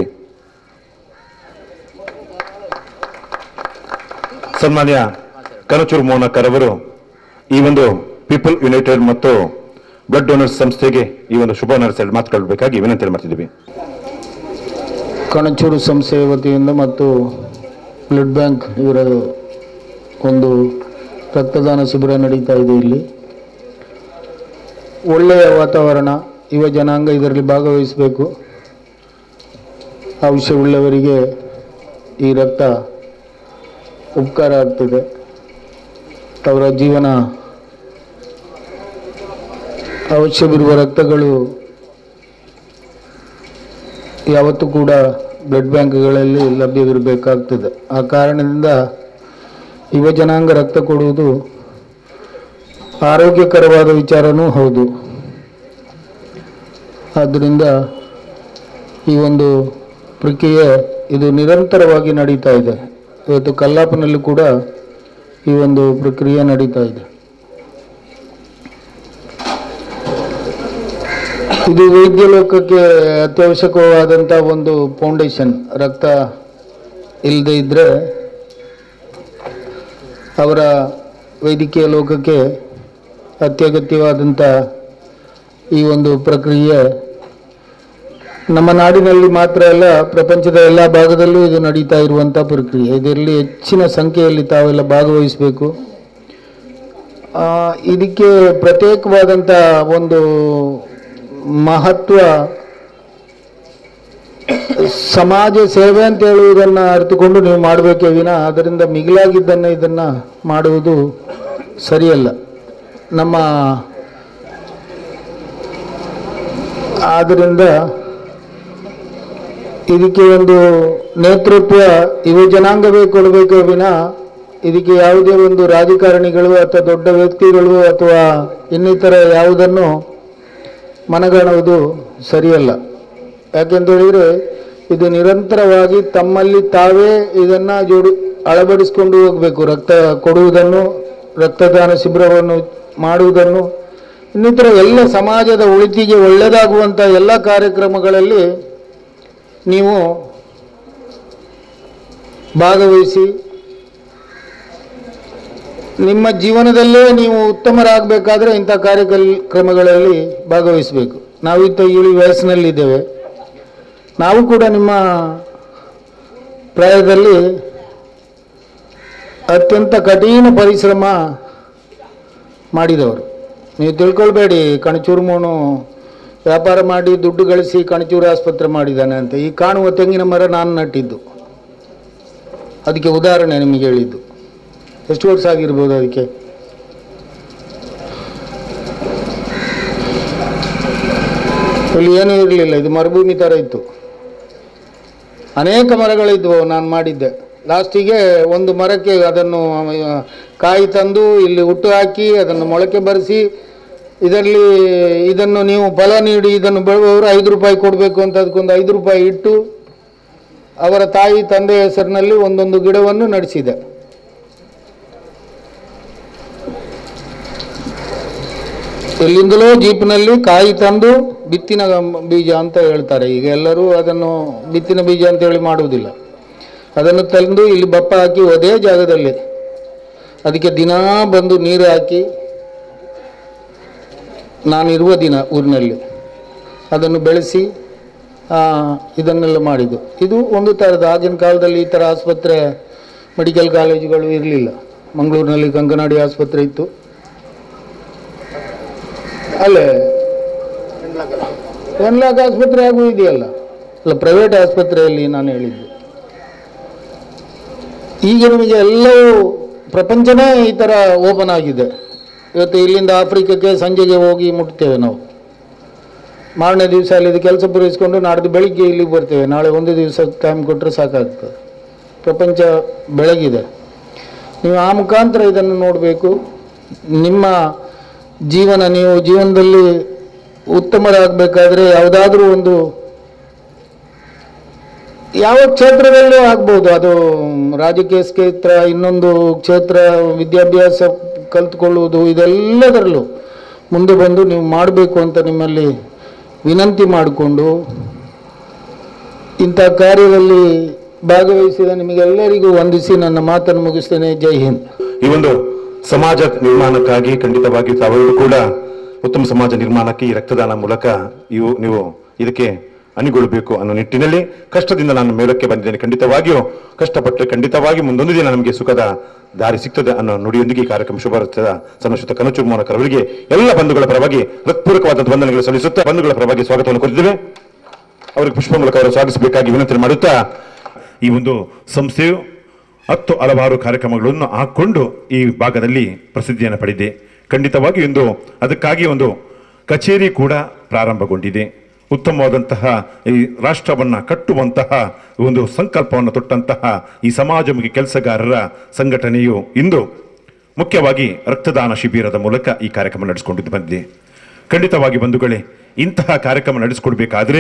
ಸನ್ಮಾನ್ಯ ಕನಚೂರು ಮೋಹನಕರ್ ಅವರು ಈ ಒಂದು ಪೀಪಲ್ ಯುನೈಟೆಡ್ ಮತ್ತು ಬ್ಲಡ್ ಡೋನರ್ಸ್ ಸಂಸ್ಥೆಗೆ ಈ ಒಂದು ಶುಭ ನಡೆಸಲು ಮಾತುಕೊಳ್ಬೇಕಾಗಿ ವಿನಂತಿ ಮಾಡ್ತಿದ್ದೀವಿ ಕಣಚೂರು ಸಂಸ್ಥೆಯ ವತಿಯಿಂದ ಮತ್ತು ಬ್ಲಡ್ ಬ್ಯಾಂಕ್ ಇವರ ಒಂದು ರಕ್ತದಾನ ಶಿಬಿರ ನಡೀತಾ ಇದೆ ಇಲ್ಲಿ ಒಳ್ಳೆಯ ವಾತಾವರಣ ಯುವ ಜನಾಂಗ ಇದರಲ್ಲಿ ಭಾಗವಹಿಸಬೇಕು ಆവശ്ಯವುಳ್ಳವರಿಗೆ ಈ ರಕ್ತ ಉಪಕಾರ ಆಗ್ತದೆ ಅವರ ಜೀವನ ಅವಶ್ಯವಿರುವ ರಕ್ತಗಳು ಯಾವತ್ತೂ ಕೂಡ ಬ್ಲಡ್ ಬ್ಯಾಂಕ್ಗಳಲ್ಲಿ ಲಭ್ಯವಿರಬೇಕಾಗ್ತದೆ ಆ ಕಾರಣದಿಂದ ಯುವ ಜನಾಂಗ ರಕ್ತ ಕೊಡುವುದು ಆರೋಗ್ಯಕರವಾದ ವಿಚಾರನೂ ಹೌದು ಆದ್ದರಿಂದ ಈ ಒಂದು ಪ್ರಕ್ರಿಯೆ ಇದು ನಿರಂತರವಾಗಿ ನಡೀತಾ ಇದೆ ಇವತ್ತು ಕಲ್ಲಾಪನಲ್ಲಿ ಕೂಡ ಈ ಒಂದು ಪ್ರಕ್ರಿಯೆ ನಡೀತಾ ಇದೆ ಇದು ವೈದ್ಯ ಲೋಕಕ್ಕೆ ಅತ್ಯವಶ್ಯಕವಾದಂಥ ಒಂದು ಫೌಂಡೇಶನ್ ರಕ್ತ ಇಲ್ಲದೆ ಇದ್ದರೆ ಅವರ ವೈದ್ಯಕೀಯ ಲೋಕಕ್ಕೆ ಅತ್ಯಗತ್ಯವಾದಂಥ ಈ ಒಂದು ಪ್ರಕ್ರಿಯೆ ನಮ್ಮ ನಾಡಿನಲ್ಲಿ ಮಾತ್ರ ಅಲ್ಲ ಪ್ರಪಂಚದ ಎಲ್ಲ ಭಾಗದಲ್ಲೂ ಇದು ನಡೀತಾ ಇರುವಂಥ ಪ್ರಕ್ರಿಯೆ ಇದರಲ್ಲಿ ಹೆಚ್ಚಿನ ಸಂಖ್ಯೆಯಲ್ಲಿ ತಾವೆಲ್ಲ ಭಾಗವಹಿಸಬೇಕು ಆ, ಇದಕ್ಕೆ ಪ್ರತ್ಯೇಕವಾದಂಥ ಒಂದು ಮಹತ್ವ ಸಮಾಜ ಸೇವೆ ಅಂತ ಹೇಳುವುದನ್ನು ಅರಿತುಕೊಂಡು ನೀವು ಮಾಡಬೇಕೇ ವಿನ ಅದರಿಂದ ಮಿಗಿಲಾಗಿದ್ದನ್ನು ಇದನ್ನು ಮಾಡುವುದು ಸರಿಯಲ್ಲ ನಮ್ಮ ಆದ್ದರಿಂದ ಇದಕ್ಕೆ ಒಂದು ನೇತೃತ್ವ ಯುವ ಜನಾಂಗವೇ ಕೊಡಬೇಕೇ ವಿನ ಇದಕ್ಕೆ ಯಾವುದೇ ಒಂದು ರಾಜಕಾರಣಿಗಳು ಅಥವಾ ದೊಡ್ಡ ವ್ಯಕ್ತಿಗಳು ಅಥವಾ ಇನ್ನಿತರ ಯಾವುದನ್ನು ಮನಗಾಣುವುದು ಸರಿಯಲ್ಲ ಯಾಕೆಂತ ಹೇಳಿದರೆ ಇದು ನಿರಂತರವಾಗಿ ತಮ್ಮಲ್ಲಿ ತಾವೇ ಇದನ್ನು ಜೋಡಿ ಅಳವಡಿಸಿಕೊಂಡು ಹೋಗಬೇಕು ರಕ್ತ ಕೊಡುವುದನ್ನು ರಕ್ತದಾನ ಶಿಬಿರವನ್ನು ಮಾಡುವುದನ್ನು ಇನ್ನಿತರ ಎಲ್ಲ ಸಮಾಜದ ಒಳಿತಿಗೆ ಒಳ್ಳೆಯದಾಗುವಂಥ ಎಲ್ಲ ಕಾರ್ಯಕ್ರಮಗಳಲ್ಲಿ ನೀವು ಭಾಗವಹಿಸಿ ನಿಮ್ಮ ಜೀವನದಲ್ಲೇ ನೀವು ಉತ್ತಮರಾಗಬೇಕಾದ್ರೆ ಇಂಥ ಕಾರ್ಯಕ್ರಮಗಳಲ್ಲಿ ಭಾಗವಹಿಸಬೇಕು ನಾವಿತ್ತ ಇಳಿ ವಯಸ್ಸಿನಲ್ಲಿದ್ದೇವೆ ನಾವು ಕೂಡ ನಿಮ್ಮ ಪ್ರಾಯದಲ್ಲಿ ಅತ್ಯಂತ ಕಠಿಣ ಪರಿಶ್ರಮ ಮಾಡಿದವರು ನೀವು ತಿಳ್ಕೊಳ್ಬೇಡಿ ಕಣಚೂರು ಮೋನು ವ್ಯಾಪಾರ ಮಾಡಿ ದುಡ್ಡು ಗಳಿಸಿ ಕಣಚೂರು ಆಸ್ಪತ್ರೆ ಮಾಡಿದ್ದಾನೆ ಅಂತ ಈ ಕಾಣುವ ತೆಂಗಿನ ಮರ ನಾನು ನಟ್ಟಿದ್ದು ಅದಕ್ಕೆ ಉದಾಹರಣೆ ನಿಮಗೆ ಹೇಳಿದ್ದು ಎಷ್ಟು ವರ್ಷ ಆಗಿರ್ಬೋದು ಅದಕ್ಕೆ ಇಲ್ಲಿ ಏನೂ ಇರಲಿಲ್ಲ ಇದು ಮರುಭೂಮಿ ಥರ ಇತ್ತು ಅನೇಕ ಮರಗಳಿದ್ವು ನಾನು ಮಾಡಿದ್ದೆ ಲಾಸ್ಟಿಗೆ ಒಂದು ಮರಕ್ಕೆ ಅದನ್ನು ಆ, ಕಾಯಿ ತಂದು ಇಲ್ಲಿ ಹುಟ್ಟು ಹಾಕಿ ಅದನ್ನು ಮೊಳಕೆ ಬರೆಸಿ ಇದರಲ್ಲಿ ಇದನ್ನು ನೀವು ಫಲ ನೀಡಿ ಇದನ್ನು ಬೆಳೆಯುವವರು ಐದು ರೂಪಾಯಿ ಕೊಡಬೇಕು ಅಂತ ಅದಕ್ಕೊಂದು ಐದು ರೂಪಾಯಿ ಇಟ್ಟು ಅವರ ತಾಯಿ ತಂದೆ ಹೆಸರಿನಲ್ಲಿ ಒಂದೊಂದು ಗಿಡವನ್ನು ನಡೆಸಿದೆ ಎಲ್ಲಿಂದಲೋ ಜೀಪ್ನಲ್ಲಿ ಕಾಯಿ ತಂದು ಬಿತ್ತಿನ ಬೀಜ ಅಂತ ಹೇಳ್ತಾರೆ ಈಗ ಎಲ್ಲರೂ ಅದನ್ನು ಬಿತ್ತಿನ ಬೀಜ ಅಂತ ಹೇಳಿ ಮಾಡುವುದಿಲ್ಲ ಅದನ್ನು ತಂದು ಇಲ್ಲಿ ಬಪ್ಪ ಹಾಕಿ ಅದೇ ಜಾಗದಲ್ಲಿ ಅದಕ್ಕೆ ದಿನಾ ಬಂದು ನೀರು ಹಾಕಿ ನಾನಿರುವ ದಿನ ಊರಿನಲ್ಲಿ ಅದನ್ನು ಬೆಳೆಸಿ ಆ, ಇದನ್ನೆಲ್ಲ ಮಾಡಿದ್ದು ಇದು ಒಂದು ಥರದ ಆಗಿನ ಕಾಲದಲ್ಲಿ ಈ ಥರ ಆಸ್ಪತ್ರೆ ಮೆಡಿಕಲ್ ಕಾಲೇಜುಗಳು ಇರಲಿಲ್ಲ ಮಂಗಳೂರಿನಲ್ಲಿ ಕಂಕನಾಡಿ ಆಸ್ಪತ್ರೆ ಇತ್ತು ಅಲ್ಲೇ ವೆನ್ಲಾಕ್ ಆಸ್ಪತ್ರೆ ಹಾಗೂ ಇದೆಯಲ್ಲ ಅಲ್ಲ ಪ್ರೈವೇಟ್ ಆಸ್ಪತ್ರೆಯಲ್ಲಿ ನಾನು ಹೇಳಿದ್ದು ಈಗ ನಿಮಗೆ ಎಲ್ಲವೂ ಪ್ರಪಂಚನೇ ಈ ಥರ ಓಪನ್ ಆಗಿದೆ ಇವತ್ತು ಇಲ್ಲಿಂದ ಆಫ್ರಿಕಕ್ಕೆ ಸಂಜೆಗೆ ಹೋಗಿ ಮುಟ್ತೇವೆ ನಾವು ಮಾರನೇ ದಿವಸ ಅಲ್ಲಿದ್ದು ಕೆಲಸ ಪೂರೈಸ್ಕೊಂಡು ನಾಡ್ದು ಬೆಳಿಗ್ಗೆ ಇಲ್ಲಿಗೆ ಬರ್ತೇವೆ ನಾಳೆ ಒಂದು ದಿವಸ ಟೈಮ್ ಕೊಟ್ಟರೆ ಸಾಕಾಗ್ತದೆ ಪ್ರಪಂಚ ಬೆಳಗಿದೆ ನೀವು ಆ ಮುಖಾಂತರ ಇದನ್ನು ನೋಡಬೇಕು ನಿಮ್ಮ ಜೀವನ ನೀವು ಜೀವನದಲ್ಲಿ ಉತ್ತಮರಾಗಬೇಕಾದ್ರೆ ಯಾವುದಾದ್ರೂ ಒಂದು ಯಾವ ಕ್ಷೇತ್ರದಲ್ಲೂ ಆಗ್ಬೋದು ಅದು ರಾಜಕೀಯ ಕ್ಷೇತ್ರ ಇನ್ನೊಂದು ಕ್ಷೇತ್ರ ವಿದ್ಯಾಭ್ಯಾಸ ಕಲ್ತ್ಕೊಳ್ಳುವುದು ಇದೆಲ್ಲದರಲ್ಲೂ ಮುಂದೆ ಬಂದು ನೀವು ಮಾಡಬೇಕು ಅಂತ ನಿಮ್ಮಲ್ಲಿ ವಿನಂತಿ ಮಾಡಿಕೊಂಡು ಇಂಥ ಕಾರ್ಯದಲ್ಲಿ ಭಾಗವಹಿಸಿದ ನಿಮಗೆಲ್ಲರಿಗೂ ವಂದಿಸಿ ನನ್ನ ಮಾತನ್ನು ಮುಗಿಸ್ತೇನೆ ಜೈ ಹಿಂದ್ ಈ ಒಂದು ಸಮಾಜ ನಿರ್ಮಾಣಕ್ಕಾಗಿ ಖಂಡಿತವಾಗಿ ತಾವೆಲ್ಲರೂ ಕೂಡ ಉತ್ತಮ ಸಮಾಜ ನಿರ್ಮಾಣಕ್ಕೆ ಈ ರಕ್ತದಾನ ಮೂಲಕ ಇವು ನೀವು ಇದಕ್ಕೆ ಅಣಿಗೊಳ್ಳಬೇಕು ಅನ್ನೋ ನಿಟ್ಟಿನಲ್ಲಿ ಕಷ್ಟದಿಂದ ನಾನು ಮೇಲಕ್ಕೆ ಬಂದಿದ್ದೇನೆ ಖಂಡಿತವಾಗಿಯೂ ಕಷ್ಟಪಟ್ಟರೆ ಖಂಡಿತವಾಗಿ ಮುಂದೊಂದು ದಿನ ನಮಗೆ ಸುಖದ ದಾರಿ ಸಿಗ್ತದೆ ಅನ್ನೋ ನುಡಿಯೊಂದಿಗೆ ಈ ಕಾರ್ಯಕ್ರಮ ಶುಭ ರಕ್ತದ ಸನ್ನಶುತ ಕನಚೂರು ಮೋನಕರ್ ಅವರಿಗೆ ಎಲ್ಲ ಬಂಧುಗಳ ಪರವಾಗಿ ಹೃತ್ಪೂರ್ವಕವಾದಂತಹ ವಂದನೆಗಳು ಸಲ್ಲಿಸುತ್ತಾ ಬಂಧುಗಳ ಪರವಾಗಿ ಸ್ವಾಗತವನ್ನು ಕೊಟ್ಟಿದ್ದೇವೆ ಅವರಿಗೆ ಪುಷ್ಪ ಮೂಲಕ ಅವರು ಸ್ವಾಗತಿಸಬೇಕಾಗಿ ವಿನಂತಿ ಮಾಡುತ್ತಾ ಈ ಒಂದು ಸಂಸ್ಥೆಯು ಹತ್ತು ಹಲವಾರು ಕಾರ್ಯಕ್ರಮಗಳನ್ನು ಹಾಕೊಂಡು ಈ ಭಾಗದಲ್ಲಿ ಪ್ರಸಿದ್ಧಿಯನ್ನು ಪಡೆದಿದೆ ಖಂಡಿತವಾಗಿ ಒಂದು ಅದಕ್ಕಾಗಿ ಒಂದು ಕಚೇರಿ ಕೂಡ ಪ್ರಾರಂಭಗೊಂಡಿದೆ ಉತ್ತಮವಾದಂತಹ ಈ ರಾಷ್ಟ್ರವನ್ನು ಕಟ್ಟುವಂತಹ ಒಂದು ಸಂಕಲ್ಪವನ್ನು ತೊಟ್ಟಂತಹ ಈ ಸಮಾಜಮುಖಿ ಕೆಲಸಗಾರರ ಸಂಘಟನೆಯು ಇಂದು ಮುಖ್ಯವಾಗಿ ರಕ್ತದಾನ ಶಿಬಿರದ ಮೂಲಕ ಈ ಕಾರ್ಯಕ್ರಮ ನಡೆಸಿಕೊಂಡು ಬಂದಿದೆ ಖಂಡಿತವಾಗಿ ಬಂಧುಗಳೇ ಇಂತಹ ಕಾರ್ಯಕ್ರಮ ನಡೆಸಿಕೊಡ್ಬೇಕಾದ್ರೆ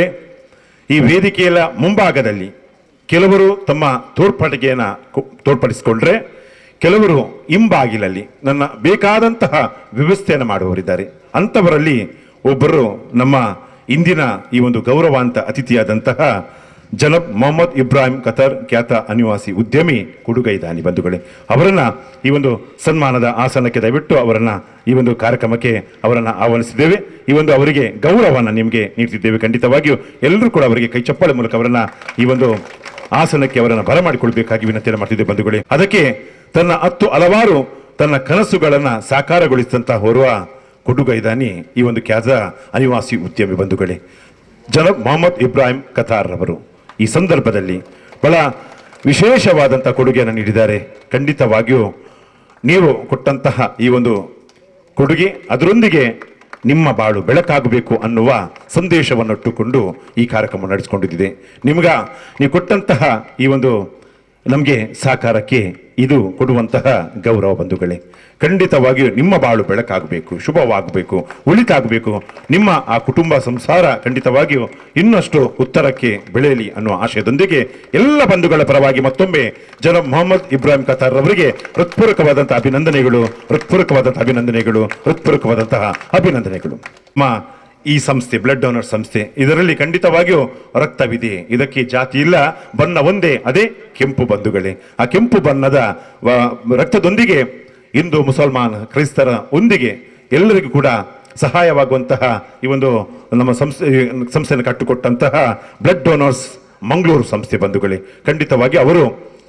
ಈ ವೇದಿಕೆಯ ಮುಂಭಾಗದಲ್ಲಿ ಕೆಲವರು ತಮ್ಮ ತೋರ್ಪಡಿಕೆಯನ್ನು ಕೊ- ತೋರ್ಪಡಿಸಿಕೊಂಡ್ರೆ ಕೆಲವರು ಹಿಂಬಾಗಿಲಲ್ಲಿ ನನ್ನ ಬೇಕಾದಂತಹ ವ್ಯವಸ್ಥೆಯನ್ನು ಮಾಡುವವರಿದ್ದಾರೆ ಅಂಥವರಲ್ಲಿ ಒಬ್ಬರು ನಮ್ಮ ಇಂದಿನ ಈ ಒಂದು ಗೌರವಾಂತ ಅತಿಥಿಯಾದಂತಹ ಜನಬ್ ಮೊಹಮ್ಮದ್ ಇಬ್ರಾಹಿಂ ಕತರ್ ಖ್ಯಾತ ಅನಿವಾಸಿ ಉದ್ಯಮಿ ಕುಡುಗೈದಾನಿ ಬಂಧುಗಳೇ ಅವರನ್ನ ಈ ಒಂದು ಸನ್ಮಾನದ ಆಸನಕ್ಕೆ ದಯವಿಟ್ಟು ಅವರನ್ನ ಈ ಒಂದು ಕಾರ್ಯಕ್ರಮಕ್ಕೆ ಅವರನ್ನ ಆಹ್ವಾನಿಸಿದ್ದೇವೆ ಈ ಒಂದು ಅವರಿಗೆ ಗೌರವವನ್ನು ನಿಮಗೆ ನೀಡ್ತಿದ್ದೇವೆ ಖಂಡಿತವಾಗಿಯೂ ಎಲ್ಲರೂ ಕೂಡ ಅವರಿಗೆ ಕೈ ಚಪ್ಪಾಳೆ ಮೂಲಕ ಅವರನ್ನ ಈ ಒಂದು ಆಸನಕ್ಕೆ ಅವರನ್ನು ಬರಮಾಡಿಕೊಳ್ಬೇಕಾಗಿ ವಿನಂತಿಯನ್ನು ಮಾಡ್ತಿದ್ದೇವೆ ಬಂಧುಗಳೇ ಅದಕ್ಕೆ ತನ್ನ ಹತ್ತು ಹಲವಾರು ತನ್ನ ಕನಸುಗಳನ್ನ ಸಾಕಾರಗೊಳಿಸಿದಂತಹ ಹೊರುವ ಕೊಡುಗೈದಾನಿ ಈ ಒಂದು ಖ್ಯಾತ ಅನಿವಾಸಿ ಉದ್ಯಮಿ ಬಂಧುಗಳೇ ಜನಬ್ ಮೊಹಮ್ಮದ್ ಇಬ್ರಾಹಿಂ ಕತಾರ್ ರವರು ಈ ಸಂದರ್ಭದಲ್ಲಿ ಬಹಳ ವಿಶೇಷವಾದಂತಹ ಕೊಡುಗೆಯನ್ನು ನೀಡಿದ್ದಾರೆ ಖಂಡಿತವಾಗಿಯೂ ನೀವು ಕೊಟ್ಟಂತಹ ಈ ಒಂದು ಕೊಡುಗೆ ಅದರೊಂದಿಗೆ ನಿಮ್ಮ ಬಾಳು ಬೆಳಕಾಗಬೇಕು ಅನ್ನುವ ಸಂದೇಶವನ್ನಿಟ್ಟುಕೊಂಡು ಈ ಕಾರ್ಯಕ್ರಮ ನಡೆಸಿಕೊಂಡಿದ್ದಿದೆ ನಿಮ್ಗ ನೀವು ಕೊಟ್ಟಂತಹ ಈ ಒಂದು ನಮಗೆ ಸಾಕಾರಕ್ಕೆ ಇದು ಕೊಡುವಂತಹ ಗೌರವ ಬಂಧುಗಳೇ ಖಂಡಿತವಾಗಿಯೂ ನಿಮ್ಮ ಬಾಳು ಬೆಳಕಾಗಬೇಕು ಶುಭವಾಗಬೇಕು ಒಳಿತಾಗಬೇಕು ನಿಮ್ಮ ಆ ಕುಟುಂಬ ಸಂಸಾರ ಖಂಡಿತವಾಗಿಯೂ ಇನ್ನಷ್ಟು ಉತ್ತರಕ್ಕೆ ಬೆಳೆಯಲಿ ಅನ್ನುವ ಆಶಯದೊಂದಿಗೆ ಎಲ್ಲ ಬಂಧುಗಳ ಪರವಾಗಿ ಮತ್ತೊಮ್ಮೆ ಜನ ಮೊಹಮ್ಮದ್ ಇಬ್ರಾಹಿಂ ಕತಾರ್ ಅವರಿಗೆ ಹೃತ್ಪೂರ್ವಕವಾದಂತಹ ಅಭಿನಂದನೆಗಳು ಹೃತ್ಪೂರ್ವಕವಾದಂತಹ ಅಭಿನಂದನೆಗಳು ಹೃತ್ಪೂರ್ವಕವಾದಂತಹ ಅಭಿನಂದನೆಗಳು ಮಾ ಈ ಸಂಸ್ಥೆ ಬ್ಲಡ್ ಡೋನರ್ ಸಂಸ್ಥೆ ಇದರಲ್ಲಿ ಖಂಡಿತವಾಗಿಯೂ ರಕ್ತವಿದೆ ಇದಕ್ಕೆ ಜಾತಿ ಇಲ್ಲ ಬಣ್ಣ ಒಂದೇ ಅದೇ ಕೆಂಪು ಬಂಧುಗಳೇ ಆ ಕೆಂಪು ಬಣ್ಣದ ವ- ರಕ್ತದೊಂದಿಗೆ ಹಿಂದೂ ಮುಸಲ್ಮಾನ್ ಕ್ರೈಸ್ತರ ಒಂದಿಗೆ ಎಲ್ಲರಿಗೂ ಕೂಡ ಸಹಾಯವಾಗುವಂತಹ ಈ ಒಂದು ನಮ್ಮ ಸಂಸ್ಥೆ ಸಂಸ್ಥೆಯನ್ನು ಕಟ್ಟಿಕೊಟ್ಟಂತಹ ಬ್ಲಡ್ ಡೋನರ್ಸ್ ಮಂಗಳೂರು ಸಂಸ್ಥೆ ಬಂಧುಗಳೇ ಖಂಡಿತವಾಗಿ ಅವರು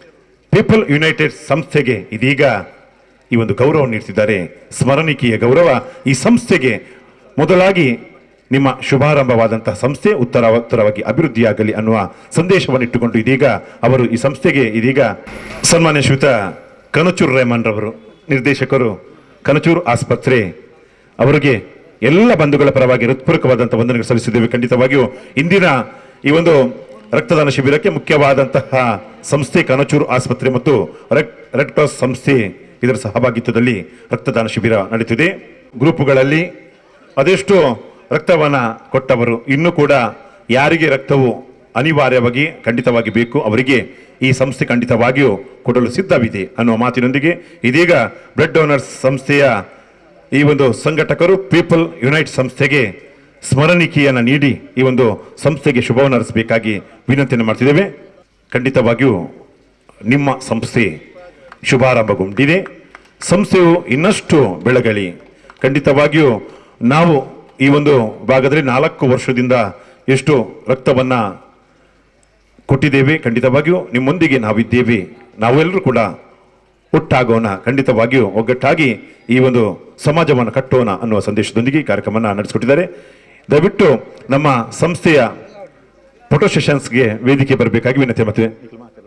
ಪೀಪಲ್ ಯುನೈಟೆಡ್ ಸಂಸ್ಥೆಗೆ ಇದೀಗ ಈ ಒಂದು ಗೌರವ ನೀಡ್ತಿದ್ದಾರೆ ಸ್ಮರಣಿಕೆಯ ಗೌರವ ಈ ಸಂಸ್ಥೆಗೆ ಮೊದಲಾಗಿ ನಿಮ್ಮ ಶುಭಾರಂಭವಾದಂತಹ ಸಂಸ್ಥೆ ಉತ್ತರ ಉತ್ತರವಾಗಿ ಅಭಿವೃದ್ಧಿಯಾಗಲಿ ಅನ್ನುವ ಸಂದೇಶವನ್ನು ಇಟ್ಟುಕೊಂಡು ಇದೀಗ ಅವರು ಈ ಸಂಸ್ಥೆಗೆ ಇದೀಗ ಸನ್ಮಾನ್ಯ ಶ್ರೀಯುತ ಕನಚೂರ್ ರೆಹಮಾನ್ ರವರು ನಿರ್ದೇಶಕರು ಕನಚೂರು ಆಸ್ಪತ್ರೆ ಅವರಿಗೆ ಎಲ್ಲ ಬಂಧುಗಳ ಪರವಾಗಿ ಹೃತ್ಪೂರ್ವಕವಾದಂತಹ ವಂದನೆಗಳು ಸಲ್ಲಿಸಿದ್ದೇವೆ ಖಂಡಿತವಾಗಿಯೂ ಇಂದಿನ ಈ ಒಂದು ರಕ್ತದಾನ ಶಿಬಿರಕ್ಕೆ ಮುಖ್ಯವಾದಂತಹ ಸಂಸ್ಥೆ ಕನಚೂರು ಆಸ್ಪತ್ರೆ ಮತ್ತು ರೆಡ್ ರೆಡ್ ಕ್ರಾಸ್ ಸಂಸ್ಥೆ ಇದರ ಸಹಭಾಗಿತ್ವದಲ್ಲಿ ರಕ್ತದಾನ ಶಿಬಿರ ನಡೀತಿದೆ ಗ್ರೂಪುಗಳಲ್ಲಿ ಅದೆಷ್ಟು ರಕ್ತವನ್ನ ಕೊಟ್ಟವರು ಇನ್ನೂ ಕೂಡ ಯಾರಿಗೆ ರಕ್ತವು ಅನಿವಾರ್ಯವಾಗಿ ಖಂಡಿತವಾಗಿ ಬೇಕು ಅವರಿಗೆ ಈ ಸಂಸ್ಥೆ ಖಂಡಿತವಾಗಿಯೂ ಕೊಡಲು ಸಿದ್ಧವಿದೆ ಅನ್ನುವ ಮಾತಿನೊಂದಿಗೆ ಇದೀಗ ಬ್ಲಡ್ ಡೋನರ್ಸ್ ಸಂಸ್ಥೆಯ ಈ ಒಂದು ಸಂಘಟಕರು ಪೀಪಲ್ ಯುನೈಟ್ ಸಂಸ್ಥೆಗೆ ಸ್ಮರಣಿಕೆಯನ್ನು ನೀಡಿ ಈ ಒಂದು ಸಂಸ್ಥೆಗೆ ಶುಭವನ್ನು ಹರಿಸಬೇಕಾಗಿ ವಿನಂತಿಯನ್ನು ಮಾಡ್ತಿದ್ದೇವೆ ಖಂಡಿತವಾಗಿಯೂ ನಿಮ್ಮ ಸಂಸ್ಥೆ ಶುಭಾರಂಭಗೊಂಡಿದೆ ಸಂಸ್ಥೆಯು ಇನ್ನಷ್ಟು ಬೆಳಗಲಿ ಖಂಡಿತವಾಗಿಯೂ ನಾವು ಈ ಒಂದು ಭಾಗದಲ್ಲಿ ನಾಲ್ಕು ವರ್ಷದಿಂದ ಎಷ್ಟು ರಕ್ತವನ್ನ ಕೊಟ್ಟಿದ್ದೇವೆ ಖಂಡಿತವಾಗಿಯೂ ನಿಮ್ಮೊಂದಿಗೆ ನಾವಿದ್ದೇವೆ ನಾವೆಲ್ಲರೂ ಕೂಡ ಒಟ್ಟಾಗೋಣ ಖಂಡಿತವಾಗಿಯೂ ಒಗ್ಗಟ್ಟಾಗಿ ಈ ಒಂದು ಸಮಾಜವನ್ನು ಕಟ್ಟೋಣ ಅನ್ನುವ ಸಂದೇಶದೊಂದಿಗೆ ಈ ಕಾರ್ಯಕ್ರಮವನ್ನು ನಡೆಸಿಕೊಟ್ಟಿದ್ದಾರೆ ದಯವಿಟ್ಟು ನಮ್ಮ ಸಂಸ್ಥೆಯ ಫೋಟೋ ಸೆಷನ್ಸ್ಗೆ ವೇದಿಕೆ ಬರಬೇಕಾಗಿ ವಿನಂತಿ ಮಾಡ್ತೇವೆ